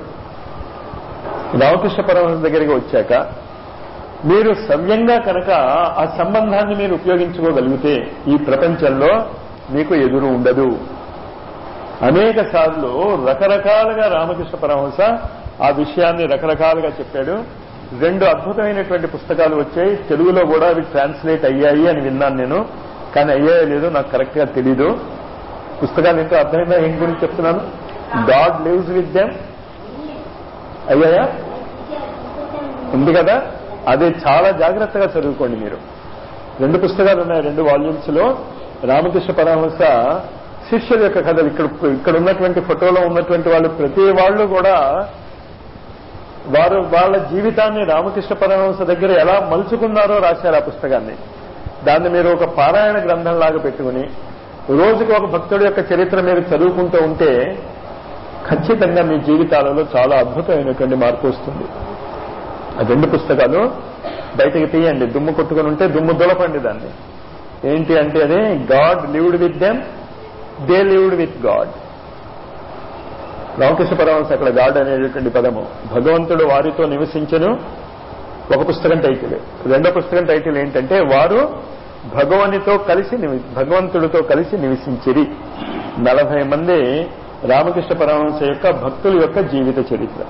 రామకృష్ణ పరమహంస దగ్గరికి వచ్చాక మీరు సవ్యంగా కనుక ఆ సంబంధాన్ని మీరు ఉపయోగించుకోగలిగితే ఈ ప్రపంచంలో మీకు ఎదురు ఉండదు అనేక సార్లు రకరకాలుగా రామకృష్ణ పరమహంస ఆ విషయాన్ని రకరకాలుగా చెప్పాడు రెండు అద్భుతమైనటువంటి పుస్తకాలు వచ్చాయి తెలుగులో కూడా అవి ట్రాన్స్లేట్ అయ్యాయి అని విన్నాను నేను కానీ అయ్యాయో లేదో నాకు కరెక్ట్ గా తెలీదు పుస్తకాలు ఏంటో అర్థమైందా ఏం గురించి చెప్తున్నాను గాడ్ లివ్స్ విత్ దెమ్ అయ్యాయా ఉంది కదా అది చాలా జాగ్రత్తగా చదువుకోండి మీరు రెండు పుస్తకాలు ఉన్నాయి రెండు వాల్యూమ్స్ లో రామకృష్ణ పరమహంస శిష్యుల యొక్క కథలు ఇక్కడ ఇక్కడ ఉన్నటువంటి ఫోటోలో ఉన్నటువంటి వాళ్ళు ప్రతి వాళ్ళు కూడా వారు వాళ్ళ జీవితాన్ని రామకృష్ణ పరమహంస దగ్గర ఎలా మలుచుకున్నారో రాశారు ఆ పుస్తకాన్ని దాన్ని మీరు ఒక పారాయణ గ్రంథంలాగా పెట్టుకుని రోజుకి ఒక భక్తుడి యొక్క చరిత్ర మీరు చదువుకుంటూ ఉంటే ఖచ్చితంగా మీ జీవితాలలో చాలా అద్భుతమైనటువంటి మార్పు వస్తుంది ఆ రెండు పుస్తకాలు బయటకు తీయండి దుమ్ము కొట్టుకుని ఉంటే దుమ్ము దులపండి దాన్ని ఏంటి అంటే అదే God lived with them they lived with God Ramakrishna Paramahamsa అక్కడ గాడ్ అనేటటువంటి పదము భగవంతుడు వారితో నివసించను ఒక పుస్తకం టైటిల్ రెండో పుస్తకం టైటిల్ ఏంటంటే వారు భగవానితో కలిసి నివి- భగవంతుడితో కలిసి నివసించిరి నలభై మంది రామకృష్ణ పరమహంస యొక్క భక్తుల యొక్క జీవిత చరిత్ర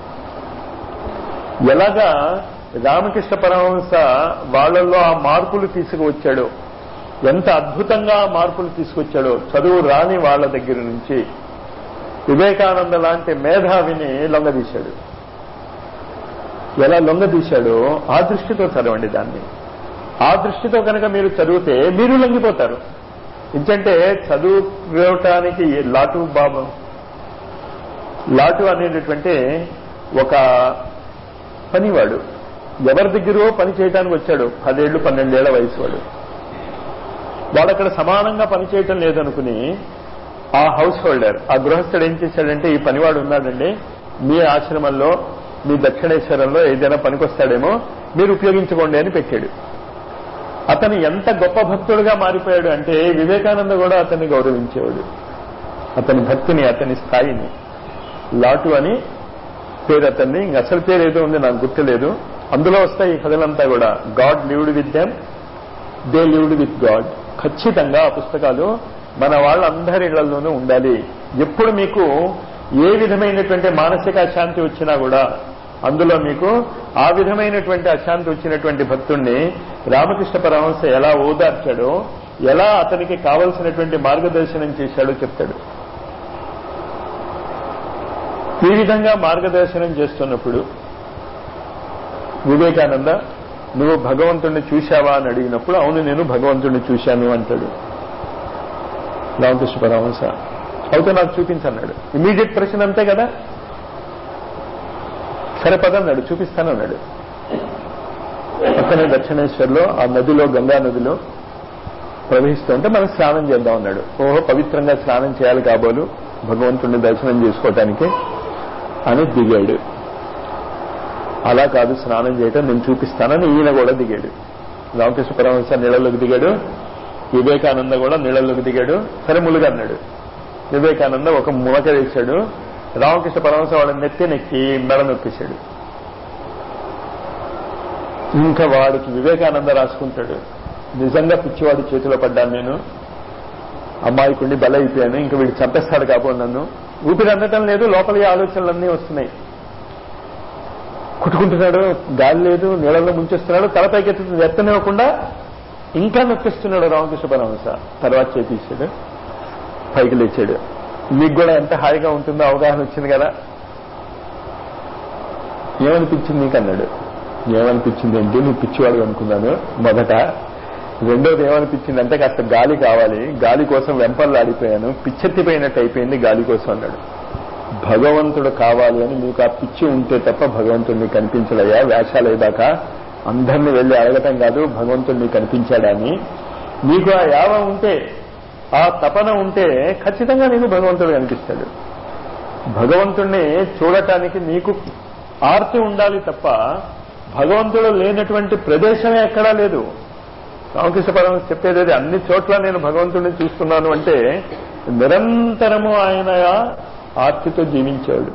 ఎలాగా రామకృష్ణ పరమహంస వాళ్ళల్లో ఆ మార్పులు తీసుకువచ్చాడో ఎంత అద్భుతంగా ఆ మార్పులు తీసుకొచ్చాడో చదువు రాని వాళ్ళ దగ్గర నుంచి వివేకానంద లాంటి మేధావిని లొంగదీశాడు ఎలా లొంగదీశాడో ఆ దృష్టితో చదవండి దాన్ని ఆ దృష్టితో కనుక మీరు చదివితే మీరు లొంగిపోతారు ఎందుకంటే చదువుకోవటానికి లాటు బాబు లాటు అనేటటువంటి ఒక పనివాడు ఎవరి దగ్గరో పని చేయడానికి వచ్చాడు పదేళ్లు పన్నెండేళ్ల వయసు వాడు వాడు అక్కడ సమానంగా పని చేయటం లేదనుకుని ఆ హౌస్ హోల్డర్ ఆ గృహస్థుడు ఏం చేశాడంటే ఈ పనివాడు ఉన్నాడండి మీ ఆశ్రమంలో మీ దక్షిణేశ్వరంలో ఏదైనా పనికొస్తాడేమో మీరు ఉపయోగించుకోండి అని పెట్టాడు అతను ఎంత గొప్ప భక్తుడుగా మారిపోయాడు అంటే వివేకానంద కూడా అతన్ని గౌరవించేవాడు అతని భక్తిని అతని స్థాయిని లాటు అని పేరు అతన్ని ఇంక అసలు పేరు ఏదో ఉంది నాకు గుర్తులేదు అందులో వస్తాయి ఈ కథలంతా కూడా God lived with them they lived with God ఖచ్చితంగా ఆ పుస్తకాలు మన వాళ్ళందరి ఇళ్లలోనూ ఉండాలి ఎప్పుడు మీకు ఏ విధమైనటువంటి మానసిక అశాంతి వచ్చినా కూడా అందులో మీకు ఆ విధమైనటువంటి అశాంతి వచ్చినటువంటి భక్తుణ్ణి రామకృష్ణ పరమహంస ఎలా ఓదార్చాడో ఎలా అతనికి కావలసినటువంటి మార్గదర్శనం చేశాడో చెప్తాడు ఈ విధంగా మార్గదర్శనం చేస్తున్నప్పుడు వివేకానంద నువ్వు భగవంతుణ్ణి చూశావా అని అడిగినప్పుడు అవును నేను భగవంతుణ్ణి చూశాను అంటాడు రామకృష్ణ పరమహంస అయితే నాకు చూపించన్నాడు ఇమీడియట్ ప్రశ్న అంతే కదా సరే పదన్నాడు చూపిస్తానన్నాడు పక్కనే దక్షిణేశ్వర్లో ఆ నదిలో గంగా నదిలో ప్రవహిస్తుంటే మనం స్నానం చేద్దాం అన్నాడు ఓహో పవిత్రంగా స్నానం చేయాలి కాబోలు భగవంతుడిని దర్శనం చేసుకోవటానికి అని దిగాడు అలా కాదు స్నానం చేయటం నేను చూపిస్తానని ఈయన కూడా దిగాడు రామకృష్ణ పరమహంస నీళ్ళలోకి దిగాడు వివేకానంద కూడా నీళ్ళలోకి దిగాడు సరే ములుగా అన్నాడు వివేకానంద ఒక మునక వేశాడు రామకృష్ణ పరమహంస వాడు నెత్తి నెక్కి మెడ నొక్కేశాడు ఇంకా వాడికి వివేకానంద రాసుకుంటాడు నిజంగా పిచ్చివాడి చేతిలో పడ్డాను నేను అమ్మాయికుండి బల అయిపోయాను ఇంకా వీడు చంపేస్తాడు కాబోలు నన్ను ఊపిరి అందటం లేదు లోపలి ఆలోచనలన్నీ వస్తున్నాయి కుట్టుకుంటున్నాడు గాలి లేదు నీళ్ళలో ముంచేస్తున్నాడు తల పైకి ఎత్తనివ్వకుండా ఇంకా నొప్పిస్తున్నాడు రామకృష్ణ పరమహంస తర్వాత చేపించాడు పైకి లేచాడు మీకు కూడా ఎంత హాయిగా ఉంటుందో అవగాహన వచ్చింది కదా ఏమనిపించింది నీకు అన్నాడు ఏమనిపించింది ఏంటి నువ్వు పిచ్చివాడు అనుకున్నాను మొదట రెండోది ఏమనిపించింది అంటే కాస్త గాలి కావాలి గాలి కోసం వెంపర్లాడిపోయాను పిచ్చెత్తిపోయినట్టు అయిపోయింది గాలి కోసం అన్నాడు భగవంతుడు కావాలి అని మీకు ఆ పిచ్చి ఉంటే తప్ప భగవంతుడిని కనిపించడయ్యా వేషాలేదాకా అందరినీ వెళ్ళి అడగటం కాదు భగవంతుడిని కనిపించాడా అని నీకు ఆ యావ ఉంటే ఆ తపన ఉంటే ఖచ్చితంగా నీకు భగవంతుడు కనిపిస్తాడు భగవంతుణ్ణి చూడటానికి నీకు ఆర్తి ఉండాలి తప్ప భగవంతుడు లేనటువంటి ప్రదేశమే ఎక్కడా లేదు రామకృష్ణ పరమహంస చెప్పేది అది అన్ని చోట్ల నేను భగవంతుడిని చూస్తున్నాను అంటే నిరంతరము ఆయన ఆర్తితో జీవించాడు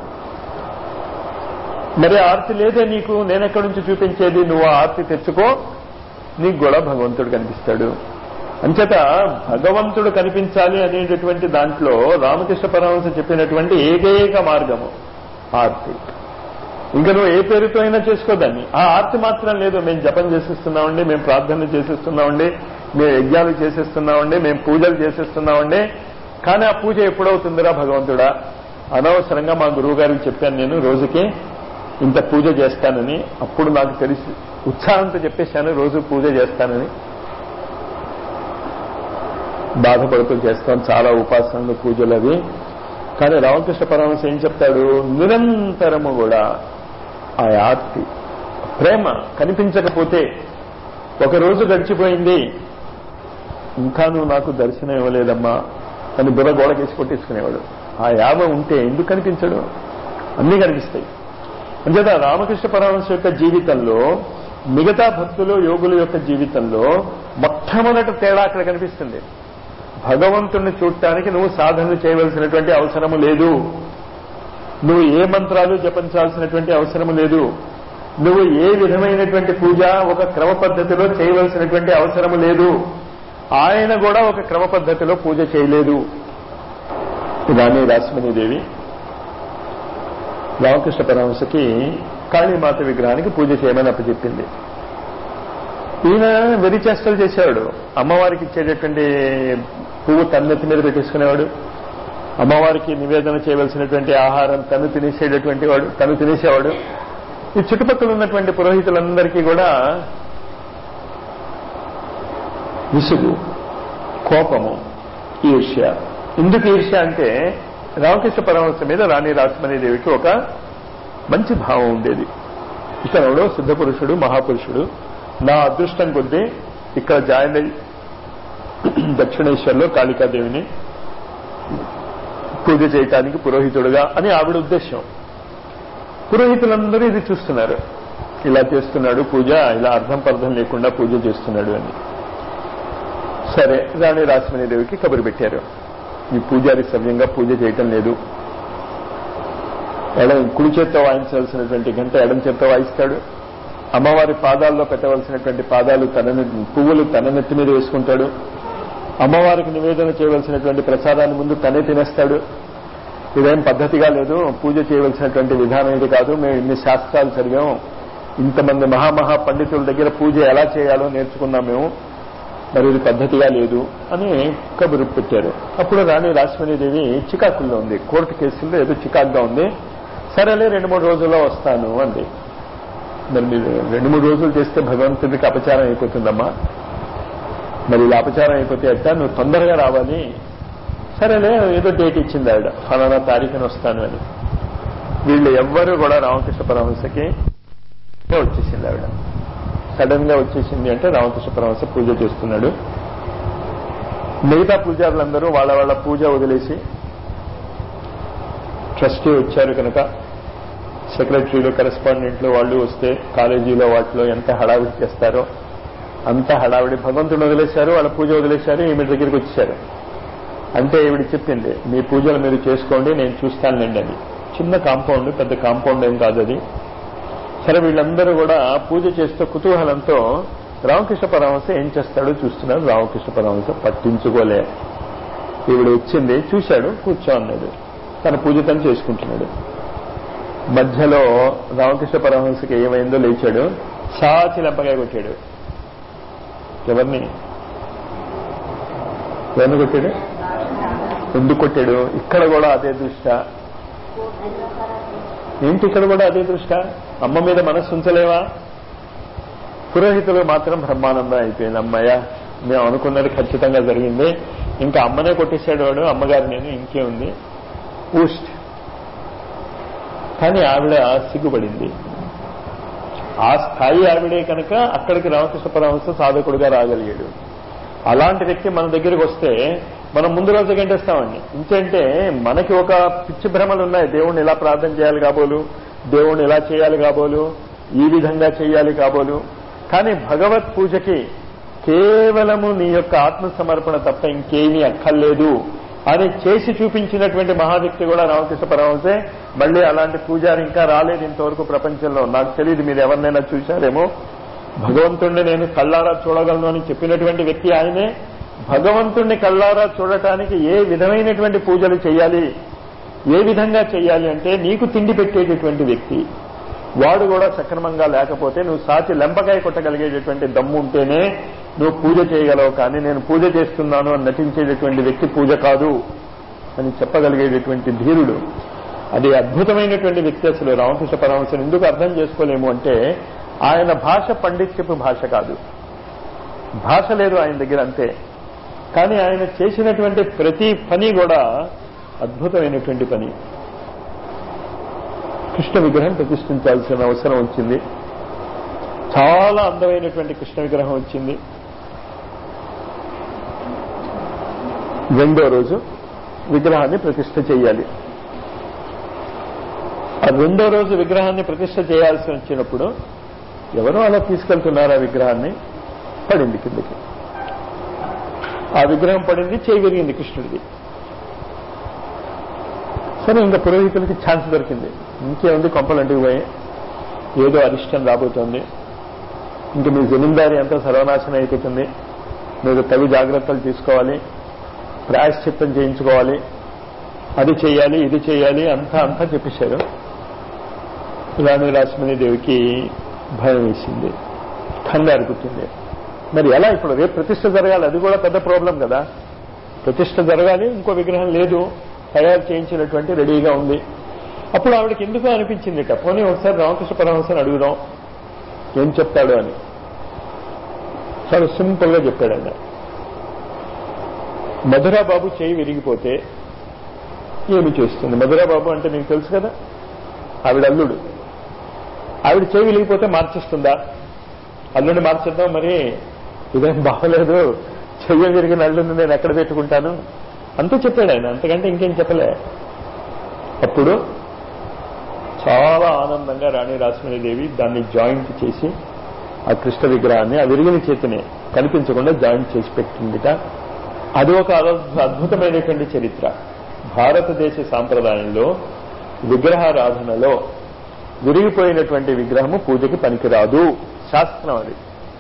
మరి ఆర్తి లేదే నీకు నేనెక్కడి నుంచి చూపించేది నువ్వు ఆ ఆర్తి తెచ్చుకో నీకు కూడా భగవంతుడు కనిపిస్తాడు అంచేత భగవంతుడు కనిపించాలి అనేటటువంటి దాంట్లో రామకృష్ణ పరమహంస చెప్పినటువంటి ఏకైక మార్గము ఆర్తి ఇంకా నువ్వు ఏ పేరుతో అయినా చేసుకోదాన్ని ఆ ఆర్తి మాత్రం లేదు మేము జపం చేసేస్తున్నామండి మేము ప్రార్థన చేసేస్తున్నామండి మేము యజ్ఞాలు చేసేస్తున్నామండి మేము పూజలు చేసేస్తున్నామండి కానీ ఆ పూజ ఎప్పుడవుతుందిరా భగవంతుడా అనవసరంగా మా గురువు గారికి చెప్పాను నేను రోజుకి ఇంత పూజ చేస్తానని అప్పుడు నాకు తెలిసి ఉత్సాహంతో చెప్పేశాను రోజు పూజ చేస్తానని బాధపడుతూ చేస్తాం చాలా ఉపాసనలు పూజలు అవి కానీ రామకృష్ణ పరమహంస ఏం చెప్తాడు నిరంతరము కూడా ఆ ఆర్తి ప్రేమ కనిపించకపోతే ఒక రోజు గడిచిపోయింది ఇంకా నువ్వు నాకు దర్శనం ఇవ్వలేదమ్మా అని బుర్ర గోడకేసి కొట్టేసుకునేవాడు ఆ యావ ఉంటే ఎందుకు కనిపించడు అన్నీ కనిపిస్తాయి అంచేత రామకృష్ణ పరమహంస యొక్క జీవితంలో మిగతా భక్తులు యోగుల యొక్క జీవితంలో మొట్టమొదటి తేడా అక్కడ కనిపిస్తుంది భగవంతుణ్ణి చూడటానికి నువ్వు సాధనలు చేయవలసినటువంటి అవసరము లేదు నువ్వు ఏ మంత్రాలు జపించాల్సినటువంటి అవసరము లేదు నువ్వు ఏ విధమైనటువంటి పూజ ఒక క్రమ పద్ధతిలో చేయవలసినటువంటి అవసరము లేదు ఆయన కూడా ఒక క్రమ పద్ధతిలో పూజ చేయలేదు రాణి రాశ్మణీదేవి రామకృష్ణ పరమహంసకి కాళీమాత విగ్రహానికి పూజ చేయమని అప్పచెప్పింది ఈయన వెరి చేష్టలు చేసేవాడు అమ్మవారికి ఇచ్చేటటువంటి పువ్వు తన్నెత్తి మీద పెట్టేసుకునేవాడు అమ్మవారికి నివేదన చేయవలసినటువంటి ఆహారం తను తినేసేటటువంటి వాడు తను తినేసేవాడు ఈ చుట్టుపక్కల ఉన్నటువంటి పురోహితులందరికీ కూడా విసుగు కోపము ఈర్ష్య ఎందుకు ఈర్ష్య అంటే రామకృష్ణ పరమహంస మీద రాణి రాసమణిదేవికి ఒక మంచి భావం ఉండేది ఇతనుడు సిద్ధ పురుషుడు మహాపురుషుడు నా అదృష్టం కొద్దీ ఇక్కడ జాయిన్ అయ్యి దక్షిణేశ్వర్లో కాళికాదేవిని పూజ చేయటానికి పురోహితుడుగా అని ఆవిడ ఉద్దేశం పురోహితులందరూ ఇది చూస్తున్నారు ఇలా చేస్తున్నాడు పూజ ఇలా అర్థం పర్థం లేకుండా పూజ చేస్తున్నాడు అని సరే రాణి రాసమణిదేవికి కబురు పెట్టారు ఈ పూజారి సవ్యంగా పూజ చేయటం లేదు ఎడం కుడి చేత్తో వాయించాల్సినటువంటి గంట ఎడం చేత్తో వాయిస్తాడు అమ్మవారి పాదాల్లో పెట్టవలసినటువంటి పాదాలు తన పువ్వులు తన నెత్తి మీద వేసుకుంటాడు అమ్మవారికి నివేదన చేయవలసినటువంటి ప్రసాదాన్ని ముందు తనే తినేస్తాడు ఇదేం పద్ధతిగా లేదు పూజ చేయవలసినటువంటి విధానం ఇది కాదు మేము ఇన్ని శాస్త్రాలు చదివాం ఇంతమంది మహామహా పండితుల దగ్గర పూజ ఎలా చేయాలో నేర్చుకున్నాం మేము మరి ఇది పద్ధతిగా లేదు అని కబురు పెట్టారు అప్పుడు రాణి రాశ్వనీదేవి చికాకుల్లో ఉంది కోర్టు కేసుల్లో ఏదో చికాకుగా ఉంది సరేలే రెండు మూడు రోజుల్లో వస్తాను అంది మరి మీరు రెండు మూడు రోజులు చేస్తే భగవంతుడికి అపచారం అయిపోతుందమ్మా మరి ఇలా అపచారం అయిపోతే ఎట్టా నువ్వు తొందరగా రావాలి సరేలే ఏదో డేట్ ఇచ్చింది ఆవిడ ఫలానా తారీఖున వస్తాను అని వీళ్ళు ఎవ్వరూ కూడా రామకృష్ణ పరమహంసకి వచ్చేసింది ఆవిడ సడన్ గా వచ్చేసింది అంటే రామకృష్ణ పరమహంస పూజ చేస్తున్నాడు మిగతా పూజారులందరూ వాళ్ళ వాళ్ళ పూజ వదిలేసి ట్రస్టీ వచ్చారు కనుక సెక్రటరీలు కరెస్పాండెంట్లు వాళ్ళు వస్తే కాలేజీలో వాటిలో ఎంత హడావిడి చేస్తారో అంత హడావిడి భగవంతుడు వదిలేశారు వాళ్ళ పూజ వదిలేశారు ఈమె దగ్గరికి వచ్చారు అంటే ఈవిడ చెప్పింది మీ పూజలు మీరు చేసుకోండి నేను చూస్తానులేండి అని చిన్న కాంపౌండ్ పెద్ద కాంపౌండ్ ఏం కాదు అది సరే వీళ్ళందరూ కూడా పూజ చేస్తూ కుతూహలంతో రామకృష్ణ పరమహంస ఏం చేస్తాడో చూస్తున్నారు రామకృష్ణ పరమహంస పట్టించుకోలే ఈవిడ వచ్చింది చూశాడు కూర్చో అన్నాడు తన పూజ తను చేసుకుంటున్నాడు మధ్యలో రామకృష్ణ పరమహంసకి ఏమైందో లేచాడు సాచి లెంపగా కొట్టాడు ఎవరిని ఎవరిని కొట్టాడు ఎందుకు కొట్టాడు ఇక్కడ కూడా అదే దృష్ట ఏంటి ఇక్కడ కూడా అదే దృష్ట అమ్మ మీద మనస్సు ఉంచలేవా పురోహితులు మాత్రం బ్రహ్మానందం అయిపోయింది అమ్మయ్య మేము అనుకున్నది ఖచ్చితంగా జరిగింది ఇంకా అమ్మనే కొట్టేశాడు వాడు అమ్మగారు నేను ఇంకే ఉంది ఊస్ట్ కానీ ఆవిడ సిగ్గుపడింది ఆ స్థాయి ఆవిడే కనుక అక్కడికి రామకృష్ణ పరమహంస సాధకుడుగా రాగలిగాడు అలాంటి వ్యక్తి మన దగ్గరికి వస్తే మనం ముందు రోజు గంటేస్తామండి ఇంకేంటే మనకి ఒక పిచ్చి భ్రమలు ఉన్నాయి దేవుణ్ణి ఇలా ప్రార్థన చేయాలి కాబోలు దేవుణ్ణి ఇలా చేయాలి కాబోలు ఈ విధంగా చేయాలి కాబోలు కానీ భగవత్ పూజకి కేవలము నీ యొక్క ఆత్మ సమర్పణ తప్ప ఇంకేమీ అక్కర్లేదు అని చేసి చూపించినటువంటి మహావ్యక్తి కూడా రామకృష్ణ పరమహంసే మళ్ళీ అలాంటి పూజారి ఇంకా రాలేదు ఇంతవరకు ప్రపంచంలో నాకు తెలియదు మీరు ఎవరినైనా చూశారేమో భగవంతుణ్ణి నేను కళ్ళారా చూడగలను అని చెప్పినటువంటి వ్యక్తి ఆయనే భగవంతుణ్ణి కళ్ళారా చూడటానికి ఏ విధమైనటువంటి పూజలు చేయాలి ఏ విధంగా చేయాలి అంటే నీకు తిండి పెట్టేటటువంటి వ్యక్తి వాడు కూడా సక్రమంగా లేకపోతే నువ్వు సాచి లెంపకాయ కొట్టగలిగేటటువంటి దమ్ము ఉంటేనే నువ్వు పూజ చేయగలవు కానీ నేను పూజ చేస్తున్నాను అని నటించేటటువంటి వ్యక్తి పూజ కాదు అని చెప్పగలిగేటటువంటి ధీరుడు అది అద్భుతమైనటువంటి వ్యక్తి అసలు రామకృష్ణ పరమహంసను ఎందుకు అర్థం చేసుకోలేము అంటే ఆయన భాష పండిత్యపు భాష కాదు భాష లేదు ఆయన దగ్గర అంతే కానీ ఆయన చేసినటువంటి ప్రతి పని కూడా అద్భుతమైనటువంటి పని కృష్ణ విగ్రహం ప్రతిష్ఠించాల్సిన అవసరం వచ్చింది చాలా అందమైనటువంటి కృష్ణ విగ్రహం వచ్చింది రెండో రోజు విగ్రహాన్ని ప్రతిష్ఠ చేయాలి ఆ రెండో రోజు విగ్రహాన్ని ప్రతిష్ఠ చేయాల్సి వచ్చినప్పుడు ఎవరో అలా తీసుకెళ్తున్నారు ఆ విగ్రహాన్ని పడింది కిందకి ఆ విగ్రహం పడింది చేయి విరిగింది కృష్ణుడిది సరే ఇంకా పురోహితులకి ఛాన్స్ దొరికింది ఇంకేముంది కొంపలంటికి పోయి ఏదో అరిష్టం రాబోతోంది ఇంక మీ జమీందారి అంతా సర్వనాశనం అయిపోతుంది మీరు తగు జాగ్రత్తలు తీసుకోవాలి ప్రాయశ్చిత్తం చేయించుకోవాలి అది చేయాలి ఇది చేయాలి అంతా అంతా చెప్పేశారు రాణి రాశ్మణి దేవికి భయం వేసింది కంగారు పుట్టింది మరి ఎలా ఇప్పుడు రేపు ప్రతిష్ట జరగాలి అది కూడా పెద్ద ప్రాబ్లం కదా ప్రతిష్ట జరగాలి ఇంకో విగ్రహం లేదు తయారు చేయించినటువంటి రెడీగా ఉంది అప్పుడు ఆవిడకి ఎందుకు అనిపించింది పోనీ ఒకసారి రామకృష్ణ పరమహంసని అడుగుదాం ఏం చెప్తాడు అని చాలా సింపుల్ గా చెప్పాడు ఆయన మధురాబాబు చేయి విరిగిపోతే ఏమి చేస్తుంది మధురాబాబు అంటే మీకు తెలుసు కదా ఆవిడ అల్లుడు ఆవిడ చేయి విరిగిపోతే మార్చేస్తుందా అల్లుడిని మార్చేద్దాం మరి ఇదేం బాగలేదు చెయ్య విరిగిన అల్లుడిని నేను ఎక్కడ పెట్టుకుంటాను అంతే చెప్పాడు ఆయన అంతకంటే ఇంకేం చెప్పలే అప్పుడు చాలా ఆనందంగా రాణి రాశ్మణిదేవి దాన్ని జాయింట్ చేసి ఆ కృష్ణ విగ్రహాన్ని ఆ విరిగిన చేతిని కనిపించకుండా జాయింట్ చేసి పెట్టిందిట అది ఒక అద్భుతమైనటువంటి చరిత్ర భారతదేశ సాంప్రదాయంలో విగ్రహారాధనలో విరిగిపోయినటువంటి విగ్రహము పూజకి పనికిరాదు శాస్త్రం అది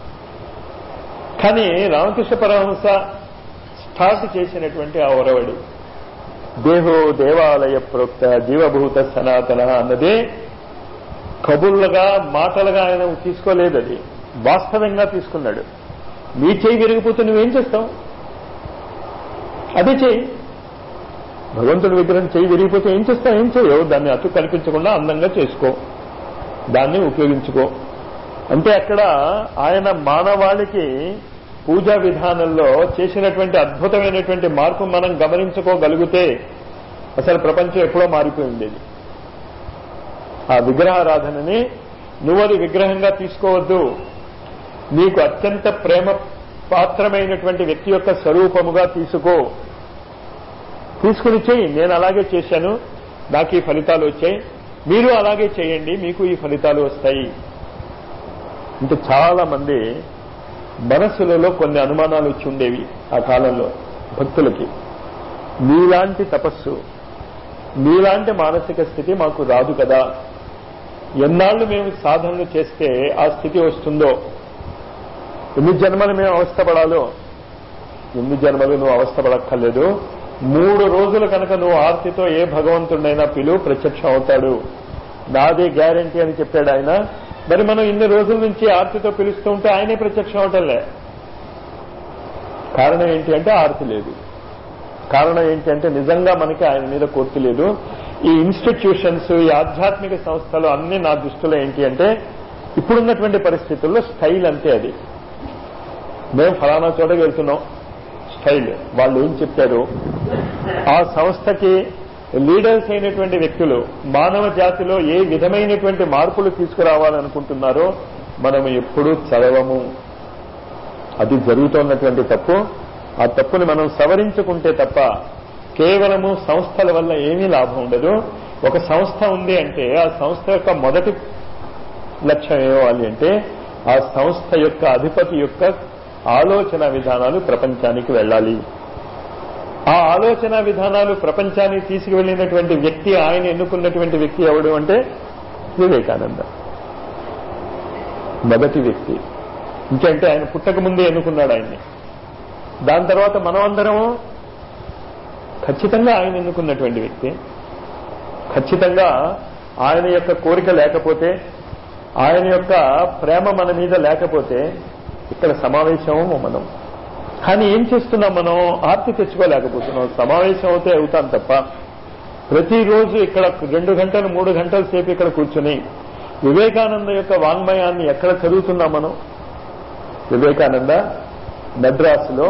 కానీ రామకృష్ణ పరమహంస స్టార్ట్ చేసినటువంటి ఆ ఒరవడి దేహో దేవాలయ ప్రోక్త జీవభూత సనాతన అన్నదే కబుర్లుగా మాటలుగా ఆయన తీసుకోలేదు అది వాస్తవంగా తీసుకున్నాడు నీ చేయి విరిగిపోతే నువ్వేం చేస్తావు అదే చేయి భగవంతుడి విగ్రహం చేయి విరిగిపోతే ఏం చేస్తావు ఏం చేయవు దాన్ని అటు కనిపించకుండా అందంగా చేసుకో దాన్ని ఉపయోగించుకో అంటే అక్కడ ఆయన మానవాళికి పూజా విధానంలో చేసినటువంటి అద్భుతమైనటువంటి మార్పు మనం గమనించుకోగలిగితే అసలు ప్రపంచం ఎప్పుడో మారిపోయి ఉండేది ఆ విగ్రహారాధనని నువ్వది విగ్రహంగా తీసుకోవద్దు నీకు అత్యంత ప్రేమ పాత్రమైనటువంటి వ్యక్తి యొక్క స్వరూపముగా తీసుకో తీసుకుని చెయ్యి నేను అలాగే చేశాను నాకు ఈ ఫలితాలు వచ్చాయి మీరు అలాగే చేయండి మీకు ఈ ఫలితాలు వస్తాయి ఇంకా చాలా మంది మనస్సులలో కొన్ని అనుమానాలు వచ్చి ఉండేవి ఆ కాలంలో భక్తులకి మీలాంటి తపస్సు మీలాంటి మానసిక స్థితి మాకు రాదు కదా ఎన్నాళ్ళు మేము సాధనలు చేస్తే ఆ స్థితి వస్తుందో ఎన్ని జన్మలు మేము అవస్థపడాలో ఎన్ని జన్మలు నువ్వు అవస్థపడక్కర్లేదు మూడు రోజులు కనుక నువ్వు ఆర్తితో ఏ భగవంతుడైనా పిలువు ప్రత్యక్షం అవుతాడు నాదే గ్యారంటీ అని చెప్పాడు ఆయన మరి మనం ఇన్ని రోజుల నుంచి ఆర్తితో పిలుస్తూ ఉంటే ఆయనే ప్రత్యక్షం అవటంలే కారణం ఏంటి అంటే ఆర్తి లేదు కారణం ఏంటి అంటే నిజంగా మనకి ఆయన మీద కోర్టు లేదు ఈ ఇన్స్టిట్యూషన్స్ ఈ ఆధ్యాత్మిక సంస్థలు అన్ని నా దృష్టిలో ఏంటి అంటే ఇప్పుడున్నటువంటి పరిస్థితుల్లో స్టైల్ అంతే అది మేము ఫలానా చోటకి వెళ్తున్నాం స్టైల్ వాళ్ళు ఏం చెప్పారు ఆ సంస్థకి లీడర్స్ అయినటువంటి వ్యక్తులు మానవ జాతిలో ఏ విధమైనటువంటి మార్పులు తీసుకురావాలనుకుంటున్నారో మనం ఎప్పుడూ చదవము అది జరుగుతున్నటువంటి తప్పు ఆ తప్పుని మనం సవరించుకుంటే తప్ప కేవలము సంస్థల వల్ల ఏమీ లాభం ఉండదు ఒక సంస్థ ఉంది అంటే ఆ సంస్థ యొక్క మొదటి లక్ష్యం ఏమవ్వాలి అంటే ఆ సంస్థ యొక్క అధిపతి యొక్క ఆలోచన విధానాలు ప్రపంచానికి వెళ్ళాలి ఆ ఆలోచన విధానాలు ప్రపంచానికి తీసుకువెళ్ళినటువంటి వ్యక్తి ఆయన ఎన్నుకున్నటువంటి వ్యక్తి ఎవడు అంటే వివేకానంద మొదటి వ్యక్తి ఇంకంటే ఆయన పుట్టక ముందే ఎన్నుకున్నాడు ఆయన్ని దాని తర్వాత మనమందరము ఖచ్చితంగా ఆయన ఎన్నుకున్నటువంటి వ్యక్తి ఖచ్చితంగా ఆయన యొక్క కోరిక లేకపోతే ఆయన యొక్క ప్రేమ మన మీద లేకపోతే ఇక్కడ సమావేశము మనం కానీ ఏం చేస్తున్నాం మనం ఆర్తి తెచ్చుకోలేకపోతున్నాం సమావేశం అవుతే అవుతాం తప్ప ప్రతిరోజు ఇక్కడ రెండు గంటలు మూడు గంటల సేపు ఇక్కడ కూర్చుని వివేకానంద యొక్క వాంగ్మయాన్ని ఎక్కడ చదువుతున్నాం మనం వివేకానంద మద్రాసులో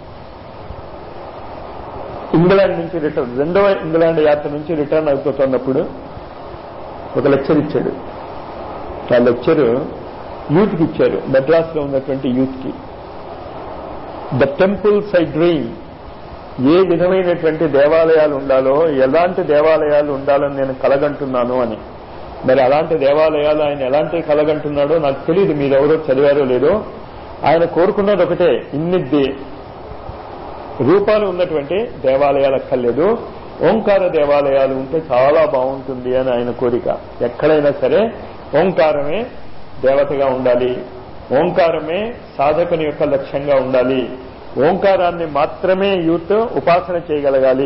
ఇంగ్లాండ్ నుంచి రిటర్న్ రెండవ ఇంగ్లాండ్ యాత్ర నుంచి రిటర్న్ అయిపోతున్నప్పుడు ఒక లెక్చర్ ఇచ్చాడు ఆ లెక్చర్ యూత్కి ఇచ్చారు మద్రాసులో ఉన్నటువంటి యూత్కి ద టెంపుల్స్ ఐ డ్రీమ్ ఏ విధమైనటువంటి దేవాలయాలు ఉండాలో ఎలాంటి దేవాలయాలు ఉండాలని నేను కలగంటున్నాను అని మరి అలాంటి దేవాలయాలు ఆయన ఎలాంటి కలగంటున్నాడో నాకు తెలియదు మీరెవరో చదివారో లేదో ఆయన కోరుకున్నది ఒకటే ఇన్ని దే- రూపాలు ఉన్నటువంటి దేవాలయాలు అక్కర్లేదు ఓంకార దేవాలయాలు ఉంటే చాలా బాగుంటుంది అని ఆయన కోరిక ఎక్కడైనా సరే ఓంకారమే దేవతగా ఉండాలి ఓంకారమే సాధకుని యొక్క లక్ష్యంగా ఉండాలి ఓంకారాన్ని మాత్రమే యూత్ ఉపాసన చేయగలగాలి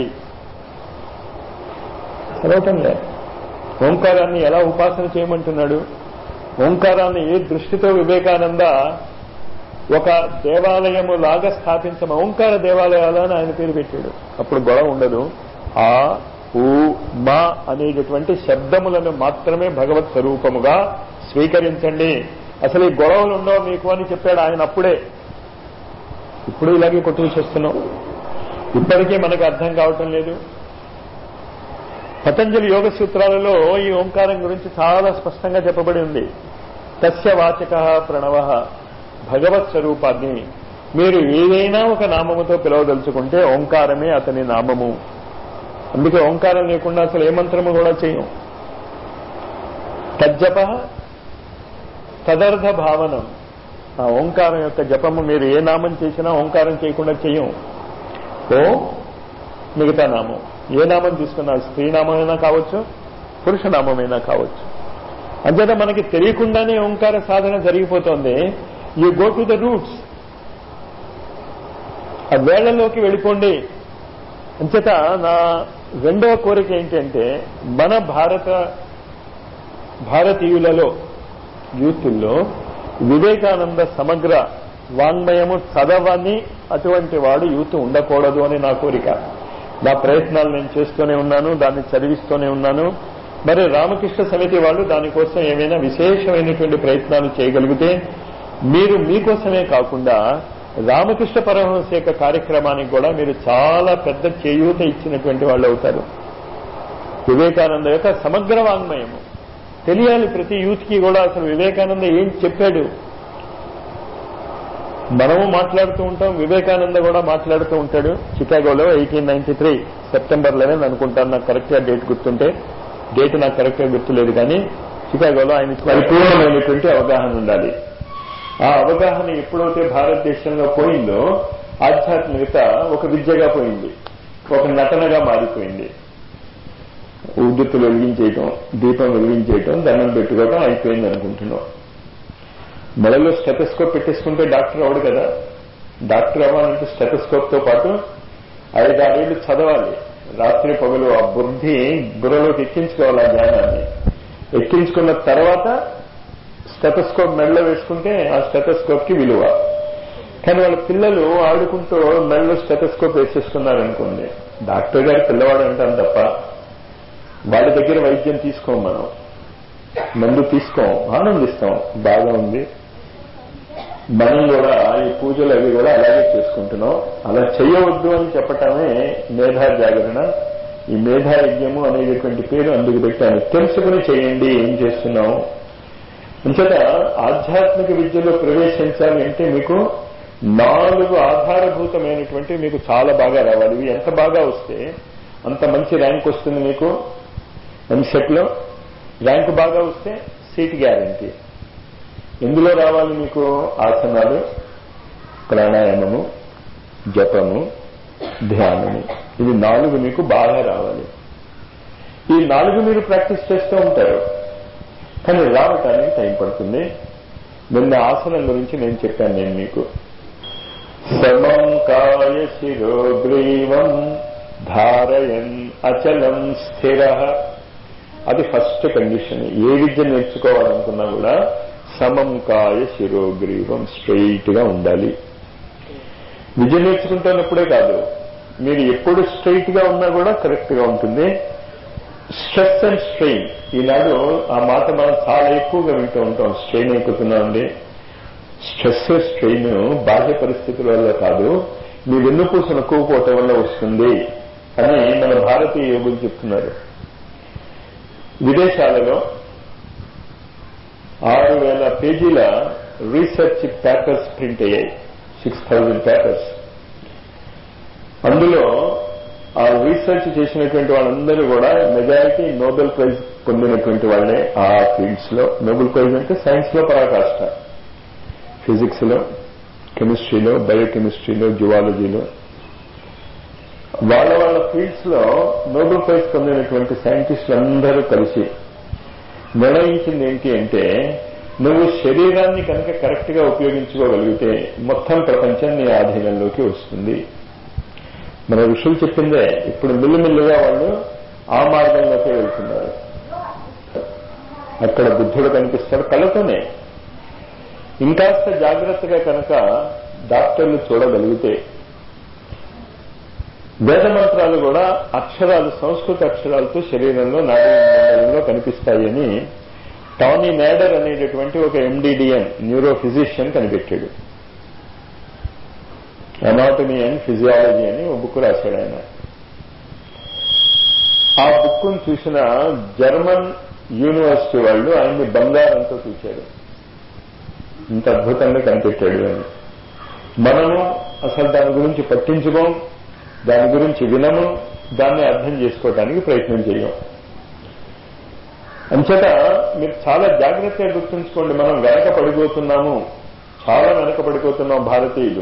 చదవటంలే ఓంకారాన్ని ఎలా ఉపాసన చేయమంటున్నాడు ఓంకారాన్ని ఏ దృష్టితో వివేకానంద ఒక దేవాలయము లాగా స్థాపించమ ఓంకార దేవాలయాలు అని ఆయన పేరు పెట్టాడు అప్పుడు గొడవ ఉండదు ఆ ఊ మా అనేటటువంటి శబ్దములను మాత్రమే భగవత్ స్వరూపముగా స్వీకరించండి అసలు ఈ గొడవలు ఉండవు మీకు అని చెప్పాడు ఆయన అప్పుడే ఇప్పుడు ఇలాగే కొట్టుకు చేస్తున్నాం ఇప్పటికీ మనకు అర్థం కావటం లేదు పతంజలి యోగ సూత్రాలలో ఈ ఓంకారం గురించి చాలా స్పష్టంగా చెప్పబడి ఉంది తస్య వాచక ప్రణవ భగవత్ స్వరూపాన్ని మీరు ఏదైనా ఒక నామముతో పిలవదలుచుకుంటే ఓంకారమే అతని నామము అందుకే ఓంకారం లేకుండా అసలు ఏ మంత్రము కూడా చేయం తజ్జప తదర్థ భావనం ఆ ఓంకారం యొక్క జపము మీరు ఏ నామం చేసినా ఓంకారం చేయకుండా చెయ్యం ఓ మిగతా నామం ఏ నామం తీసుకున్నా స్త్రీ నామమైనా కావచ్చు పురుష నామమైనా కావచ్చు అంతేత మనకి తెలియకుండానే ఓంకార సాధన జరిగిపోతుంది you go to the roots ఆ వేళ్లలోకి వెళ్ళిపోండి అంచేత నా రెండవ కోరిక ఏంటంటే మన భారత భారతీయులలో యూతుల్లో వివేకానంద సమగ్ర వాంగ్మయము చదవని అటువంటి వాడు యూత్ ఉండకూడదు అని నా కోరిక నా ప్రయత్నాలు నేను చేస్తూనే ఉన్నాను దాన్ని చదివిస్తూనే ఉన్నాను మరి రామకృష్ణ సమితి వాళ్ళు దానికోసం ఏమైనా విశేషమైనటువంటి ప్రయత్నాలు చేయగలిగితే మీరు మీకోసమే కాకుండా రామకృష్ణ పరమహంస యొక్క కార్యక్రమానికి కూడా మీరు చాలా పెద్ద చేయూత ఇచ్చినటువంటి వాళ్ళు అవుతారు వివేకానంద యొక్క సమగ్ర వాంగ్మయము తెలియాలి ప్రతి యూత్ కి కూడా అసలు వివేకానంద ఏం చెప్పాడు మనము మాట్లాడుతూ ఉంటాం వివేకానంద కూడా మాట్లాడుతూ ఉంటాడు చికాగోలో eighteen ninety three September eleven అనుకుంటాను నాకు కరెక్ట్ గా డేట్ గుర్తుంటే డేట్ నాకు కరెక్ట్ గా గుర్తులేదు కానీ చికాగోలో ఆయన పరిపూర్ణమైనటువంటి అవగాహన ఉండాలి ఆ అవగాహన ఎప్పుడైతే భారతదేశంలో పోయిందో ఆధ్యాత్మికత ఒక విద్యగా పోయింది ఒక నటనగా మారిపోయింది ఉద్దుత్తులు వెలిగించేయటం దీపం వెలిగించేయటం దండం పెట్టుకోవటం అయిపోయింది అనుకుంటున్నాం మెడలో స్టెటస్కోప్ పెట్టేసుకుంటే డాక్టర్ అవడు కదా డాక్టర్ అవ్వాలంటే స్టెటస్కోప్ తో పాటు ఐదారేళ్లు చదవాలి రాత్రి పగలు ఆ బుద్ధి బుర్రలోకి ఎక్కించుకోవాలి ఆ జ్ఞానాన్ని ఎక్కించుకున్న తర్వాత స్టెటస్కోప్ మెడలో వేసుకుంటే ఆ స్టెటస్కోప్ కి విలువ కానీ వాళ్ళ పిల్లలు ఆడుకుంటూ మెడలో స్టెటస్కోప్ వేసేస్తున్నారు అనుకోండి డాక్టర్ గారు పిల్లవాడు అంటాం తప్ప వాళ్ళ దగ్గర వైద్యం తీసుకోం మనం మందు తీసుకోం ఆనందిస్తాం బాగా ఉంది మనం కూడా ఈ పూజలు అవి కూడా అలాగే చేసుకుంటున్నాం అలా చేయవద్దు అని చెప్పటమే మేధా జాగరణ ఈ మేధా యజ్ఞము అనేటటువంటి పేరు అందుకు పెట్టాను తెలుసుకుని చేయండి ఏం చేస్తున్నాం అంచేత ఆధ్యాత్మిక విద్యలో ప్రవేశించాలి అంటే మీకు నాలుగు ఆధారభూతమైనటువంటి మీకు చాలా బాగా రావాలి ఇవి ఎంత బాగా వస్తే అంత మంచి ర్యాంక్ వస్తుంది మీకు ఎంసెట్ లో ర్యాంక్ బాగా వస్తే సీట్ గ్యారంటీ ఎందులో రావాలి మీకు ఆసనాలు ప్రాణాయామము జపము ధ్యానము ఇవి నాలుగు మీకు బాగా రావాలి ఈ నాలుగు మీరు ప్రాక్టీస్ చేస్తూ ఉంటారు కానీ రావటానికి టైం పడుతుంది నిన్న ఆసనం గురించి నేను చెప్పాను నేను మీకు సమం కాయ శిరోగ్రీవం ధారయన్ అచలం స్థిర అది ఫస్ట్ కండిషన్ ఏ విద్య నేర్చుకోవాలనుకున్నా కూడా సమం కాయ శిరోగ్రీవం స్ట్రైట్ గా ఉండాలి విద్య నేర్చుకుంటున్నప్పుడే కాదు మీరు ఎప్పుడు స్ట్రైట్ గా ఉన్నా కూడా కరెక్ట్ గా ఉంటుంది స్ట్రెస్ అండ్ స్ట్రెయిన్ ఈనాడు ఆ మాట మనం చాలా ఎక్కువగా వింటూ ఉంటాం స్ట్రెయిన్ ఎక్కుతున్నామండి స్ట్రెస్ స్ట్రెయిన్ బాహ్య పరిస్థితుల వల్ల కాదు మీ వెన్నుపూస నొక్కుపోవటం వల్ల వస్తుంది అని మన భారతీయ యోగులు చెప్తున్నారు విదేశాలలో ఆరు వేల పేజీల రీసెర్చ్ పేపర్స్ ప్రింట్ అయ్యాయి సిక్స్ థౌజండ్ పేపర్స్ అందులో ఆ రీసెర్చ్ చేసినటువంటి వాళ్ళందరూ కూడా మెజారిటీ నోబెల్ ప్రైజ్ పొందినటువంటి వాళ్ళే ఆ ఫీల్డ్స్ లో నోబెల్ ప్రైజ్ అంటే సైన్స్ లో పరాకాష్ట ఫిజిక్స్ లో కెమిస్ట్రీలో బయోకెమిస్ట్రీలో జువాలజీలో వాళ్ళ వాళ్ళ ఫీల్డ్స్ లో నోబెల్ ప్రైజ్ పొందినటువంటి సైంటిస్టులు అందరూ కలిసి నిర్ణయించింది ఏంటి అంటే నువ్వు శరీరాన్ని కనుక కరెక్ట్ గా ఉపయోగించుకోగలిగితే మొత్తం ప్రపంచం నీ ఆధీనంలోకి వస్తుంది మన ఋషులు చెప్పిందే ఇప్పుడు మిల్లుమిల్లుగా వాళ్ళు ఆ మార్గంలోకి వెళ్తున్నారు అక్కడ బుద్ధుడు కనిపిస్తాడు కళ్ళతోనే ఇంకాస్త జాగ్రత్తగా కనుక డాక్టర్లు చూడగలిగితే వేద మంత్రాలు కూడా అక్షరాలు సంస్కృత అక్షరాలతో శరీరంలో నాడీ మండలంలో కనిపిస్తాయని టానీ నేడర్ అనేటటువంటి ఒక ఎండిడిఎన్ న్యూరో ఫిజిషియన్ కనిపెట్టాడు అనాటమీ అండ్ ఫిజియాలజీ అని ఒక బుక్ రాశాడు ఆయన ఆ బుక్ను చూసిన జర్మన్ యూనివర్సిటీ వాళ్ళు ఆయన్ని బంగారంతో చూశారు ఇంత అద్భుతంగా కనిపెట్టాడు అని మనము అసలు దాని గురించి పట్టించుకోం దాని గురించి వినము దాన్ని అర్థం చేసుకోవడానికి ప్రయత్నం చేయం అంచేత మీరు చాలా జాగ్రత్తగా గుర్తుంచుకోండి మనం వెనక పడిపోతున్నాము చాలా వెనక పడిపోతున్నాం భారతీయులు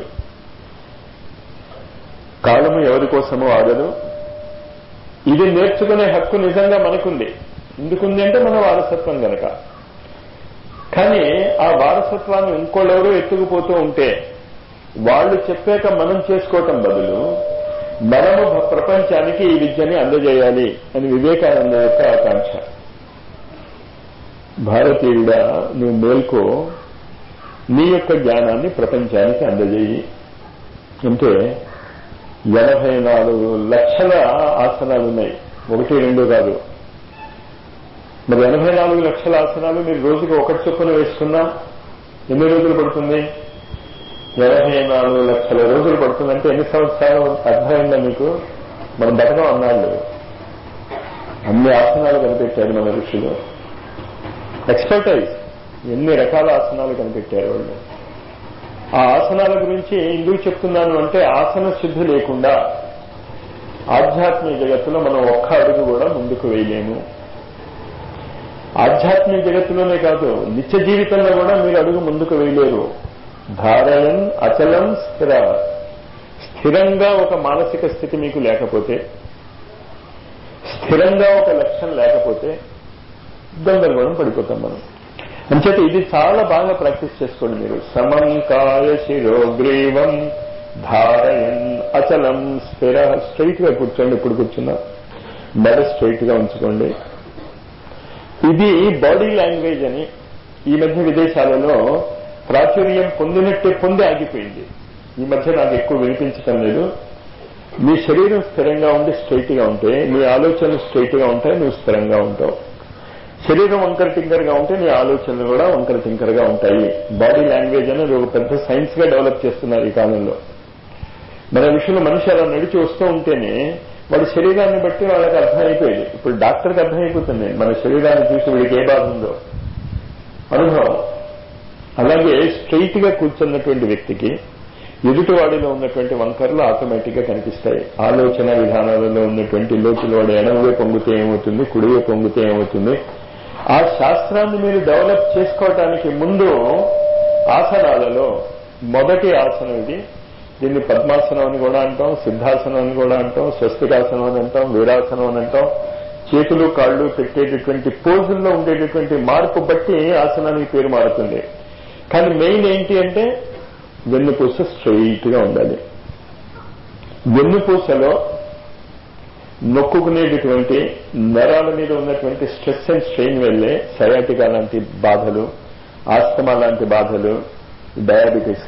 కాలము ఎవరి కోసమో ఆగదు ఇది నేర్చుకునే హక్కు నిజంగా మనకుంది ఎందుకుంది అంటే మన వారసత్వం గనక కానీ ఆ వారసత్వాన్ని ఇంకోళ్ళెవరో ఎత్తుకుపోతూ ఉంటే వాళ్ళు చెప్పాక మనం చేసుకోవటం బదులు మనము ప్రపంచానికి ఈ విద్యని అందజేయాలి అని వివేకానంద యొక్క ఆకాంక్ష భారతీయుడా నువ్వు మేల్కో నీ యొక్క జ్ఞానాన్ని ప్రపంచానికి అందజేయి అంటే ఎనభై నాలుగు లక్షల ఆసనాలు ఉన్నాయి ఒకటి రెండు కాదు మరి ఎనభై నాలుగు లక్షల ఆసనాలు మీరు రోజుకి ఒకటి చొప్పున వేసుకున్నా ఎన్ని రోజులు పడుతుంది ఎనభై నాలుగు లక్షల రోజులు పడుతుందంటే ఎన్ని సంవత్సరాలు అర్థమైందా మీకు మనం బతకం అన్నాళ్ళు అన్ని ఆసనాలు కనిపెట్టారు మన ఋషులు ఎక్స్పర్టైజ్ ఎన్ని రకాల ఆసనాలు కనిపెట్టారు వాళ్ళు ఆ ఆసనాల గురించి ఎందుకు చెప్తున్నాను అంటే ఆసన శుద్ధి లేకుండా ఆధ్యాత్మిక జగత్తులో మనం ఒక్క అడుగు కూడా ముందుకు వేయలేము ఆధ్యాత్మిక జగత్తులోనే కాదు నిత్య జీవితంలో కూడా మీరు అడుగు ముందుకు వేయలేరు ధారయం అచలం స్థిర స్థిరంగా ఒక మానసిక స్థితి మీకు లేకపోతే స్థిరంగా ఒక లక్ష్యం లేకపోతే గందరగోళం పడిపోతాం మనం అంచేత ఇది చాలా బాగా ప్రాక్టీస్ చేసుకోండి మీరు సమంకాయ శిరోగ్రీవం ధారయన్ అచలం స్థిర స్ట్రైట్ గా కూర్చోండి ఇప్పుడు కూర్చున్నా మెడ స్ట్రైట్ గా ఉంచుకోండి ఇది బాడీ లాంగ్వేజ్ అని ఈ మధ్య విదేశాలలో ప్రాచుర్యం పొందినట్టే పొంది ఆగిపోయింది ఈ మధ్య నాకు ఎక్కువ వినిపించటం లేదు నీ శరీరం స్థిరంగా ఉండి స్ట్రైట్ గా ఉంటే నీ ఆలోచనలు స్ట్రైట్ గా ఉంటాయి నువ్వు స్థిరంగా ఉంటావు శరీరం వంకర టింకర్ గా ఉంటే నీ ఆలోచనలు కూడా వంకర టింకర్ గా ఉంటాయి బాడీ లాంగ్వేజ్ అనేది ఒక పెద్ద సైన్స్ గా డెవలప్ చేస్తున్నారు ఈ కాలంలో మన విషయంలో మనిషి అలా నడిచి వస్తూ ఉంటేనే వాడి శరీరాన్ని బట్టి వాళ్ళకి అర్థమైపోయేది ఇప్పుడు డాక్టర్కి అర్థమైపోతుంది మన శరీరాన్ని చూసి వీడికి ఏ బాధ ఉందో అనుభవం అలాగే స్ట్రైట్ గా కూర్చున్నటువంటి వ్యక్తికి ఎదుటివాడిలో ఉన్నటువంటి వంకర్లు ఆటోమేటిక్ గా కనిపిస్తాయి ఆలోచన విధానాలలో ఉన్నటువంటి లోతులు వాడు ఎడమవే పొంగితే ఏమవుతుంది కుడివే పొంగితే ఏమవుతుంది ఆ శాస్త్రాన్ని మీరు డెవలప్ చేసుకోవటానికి ముందు ఆసనాలలో మొదటి ఆసనం ఇది దీన్ని పద్మాసనం అని కూడా అంటాం సిద్ధాసనం అని కూడా అంటాం స్వస్తికాసనం అని అంటాం వీరాసనం అని అంటాం చేతులు కాళ్ళు పెట్టేటటువంటి పోజుల్లో ఉండేటటువంటి మార్పు బట్టి ఆసనానికి పేరు మారుతుంది కానీ మెయిన్ ఏంటి అంటే వెన్నుపూస స్ట్రైట్ గా ఉండాలి వెన్నుపూసలో నొక్కుకునేటటువంటి నరాల మీద ఉన్నటువంటి స్ట్రెస్ అండ్ స్ట్రెయిన్ వెళ్ళే సయాటికా లాంటి బాధలు ఆస్తమా లాంటి బాధలు డయాబెటీస్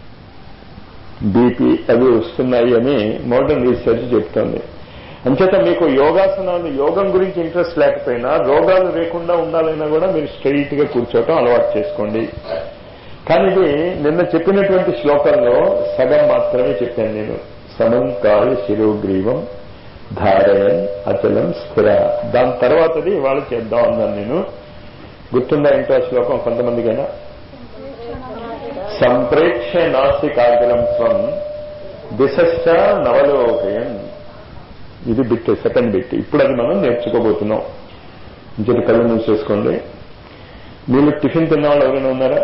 బీపీ అవి వస్తున్నాయి అని మోడర్న్ రీసెర్చ్ చెప్తోంది అంచేత మీకు యోగాసనాలు యోగం గురించి ఇంట్రెస్ట్ లేకపోయినా రోగాలు లేకుండా ఉండాలైనా కూడా మీరు స్ట్రైట్ గా కూర్చోవటం అలవాటు చేసుకోండి కానీ ఇది నిన్న చెప్పినటువంటి శ్లోకంలో సగం మాత్రమే చెప్పాను నేను సమంకాయ శిరోగ్రీవం ధారయన్ అచలం స్థిర దాని తర్వాతది ఇవాళ చేద్దాం అన్నాను నేను గుర్తుందా ఏంటో ఆ శ్లోకం కొంతమందికైనా సంప్రేక్ష నాసికాగ్రం స్వం దిశశ్చ నవలోకయన్ ఇది బిట్ సెకండ్ బిట్ ఇప్పుడు అది మనం నేర్చుకోబోతున్నాం ఇంకొక కళ్ళు మూసేసుకోండి మీరు టిఫిన్ తిన్నవాళ్ళు ఎవరైనా ఉన్నారా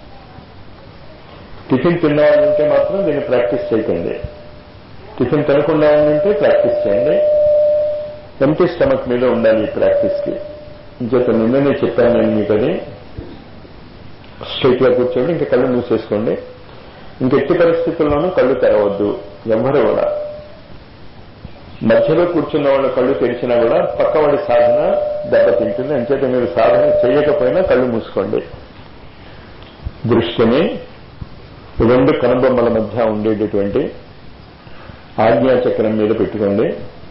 టిఫిన్ తిన్నవాళ్ళు ఉంటే మాత్రం దీన్ని ప్రాక్టీస్ చేయకండి టిఫిన్ తినకుండా ఉంటే ప్రాక్టీస్ చేయండి ఎంటీ స్టమక్ మీద ఉండాలి ఈ ప్రాక్టీస్ కి ఇంకేత నిన్ననే చెప్పాను నేను మీకు అది స్ట్రైట్ గా కూర్చోండి ఇంకా కళ్ళు మూసేసుకోండి ఇంక ఎట్టి పరిస్థితుల్లోనూ కళ్ళు తెరవద్దు ఎవ్వరు కూడా మధ్యలో కూర్చున్న వాళ్ళు కళ్ళు తెరిచినా కూడా పక్కవాడి సాధన దెబ్బతింటుంది అంచేత మీరు సాధన చేయకపోయినా కళ్ళు మూసుకోండి దృష్టిని రెండు కనుబొమ్మల మధ్య ఉండేటటువంటి ఆజ్ఞాచక్రం మీద పెట్టుకోండి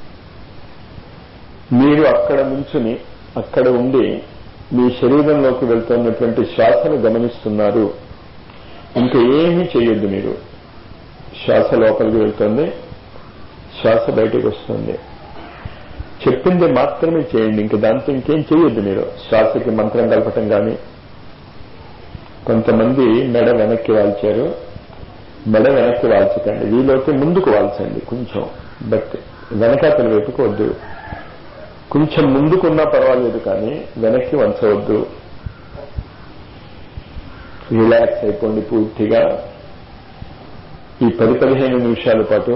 మీరు అక్కడ నుంచుని అక్కడ ఉండి మీ శరీరంలోకి వెళ్తున్నటువంటి శ్వాసను గమనిస్తున్నారు ఇంకా ఏమీ చేయొద్దు మీరు శ్వాస లోపలికి వెళ్తుంది శ్వాస బయటకు వస్తుంది చెప్పింది మాత్రమే చేయండి ఇంక దాంతో ఇంకేం చేయొద్దు మీరు శ్వాసకి మంత్రం కలపటం కానీ కొంతమంది మెడ వెనక్కి వాల్చారు మెడ వెనక్కి వాల్చకండి వీలైతే ముందుకు వాల్చండి కొంచెం బట్ వెనకాతల వైపుకు వద్దు కొంచెం ముందుకున్నా పర్వాలేదు కానీ వెనక్కి వంచవద్దు రిలాక్స్ అయిపోండి పూర్తిగా ఈ పది పదిహేను నిమిషాల పాటు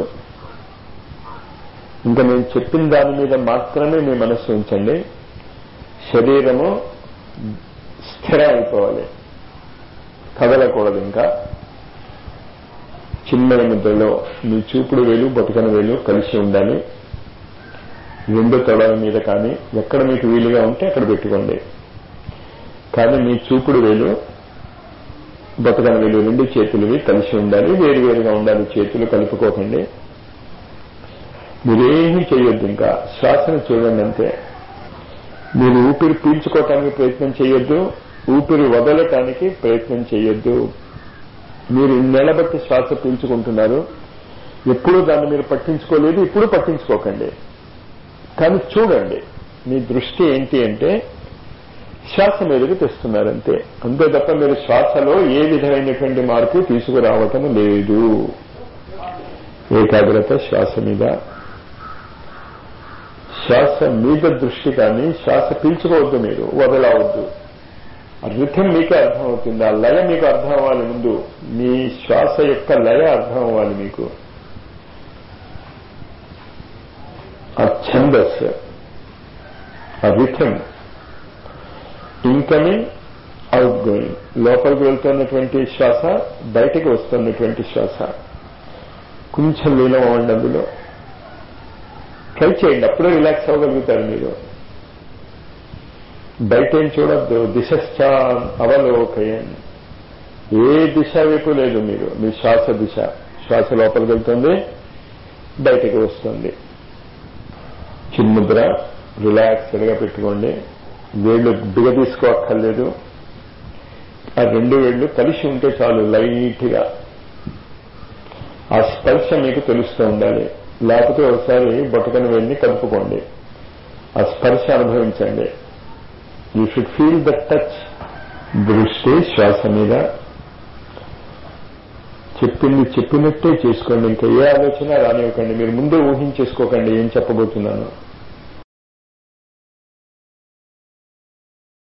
ఇంకా నేను చెప్పిన దాని మీద మాత్రమే మీ మనస్సు ఉంచండి శరీరము స్థిరం అయిపోవాలి కదలకూడదు ఇంకా చిన్న ముద్రలో మీ చూపుడు వేలు బతుకన వేలు కలిసి ఉండాలి రెండు తొడల మీద కానీ ఎక్కడ మీకు వీలుగా ఉంటే అక్కడ పెట్టుకోండి కానీ మీ చూపుడు వేలు బతుకన వేలు రెండు చేతులవి కలిసి ఉండాలి వేరువేరుగా ఉండాలి చేతులు కలుపుకోకండి మీరేమీ చేయొద్దు ఇంకా శ్వాసను చూడండి అంతే మీరు ఊపిరి పీల్చుకోవటానికి ప్రయత్నం చేయొద్దు ఊపిరి వదలటానికి ప్రయత్నం చేయొద్దు మీరు నెలబట్టి శ్వాస పీల్చుకుంటున్నారు ఎప్పుడూ దాన్ని మీరు పట్టించుకోలేదు ఇప్పుడు పట్టించుకోకండి కానీ చూడండి మీ దృష్టి ఏంటి అంటే శ్వాస మీదకి తెస్తున్నారంతే అంతే తప్ప మీరు శ్వాసలో ఏ విధమైనటువంటి మార్పు తీసుకురావటం లేదు ఏకాగ్రత శ్వాస మీద శ్వాస మీద దృష్టి కానీ శ్వాస పీల్చుకోవద్దు మీరు వదలవద్దు రిథం మీకే అర్థమవుతుంది ఆ లయ మీకు అర్థం అవ్వాలి ముందు మీ శ్వాస యొక్క లయ అర్థం అవ్వాలి మీకు ఆ ఛందస్ ఆ రిథం ఇన్కమింగ్ అవుట్ గోయింగ్ లోపలికి వెళ్తున్నటువంటి శ్వాస బయటికి వస్తున్నటువంటి శ్వాస కొంచెం లీనం అవ్వండి అందులో ట్రై చేయండి అప్పుడే రిలాక్స్ అవ్వగలుగుతారు మీరు బయట ఏం చూడొద్దు దిశశ్చా అవలోకయం ఏ దిశ వైపు లేదు మీరు మీ శ్వాస దిశ శ్వాస లోపలికి వెళ్తుంది బయటకు వస్తుంది చిన్ముద్ర రిలాక్స్డ్ గా పెట్టుకోండి వేళ్ళు బిగ తీసుకోక్కర్లేదు ఆ రెండు వేళ్ళు కలిసి ఉంటే చాలు లైట్ గా ఆ స్పర్శ మీకు తెలుస్తూ ఉండాలి లేకపోతే ఒకసారి బొటకని వేడిని కలుపుకోండి ఆ స్పర్శ అనుభవించండి you should feel the touch దృష్టి శ్వాస మీద చెప్పింది చెప్పినట్టే చేసుకోండి ఇంకా ఏ ఆలోచన రానివ్వకండి మీరు ముందే ఊహించేసుకోకండి ఏం చెప్పబోతున్నాను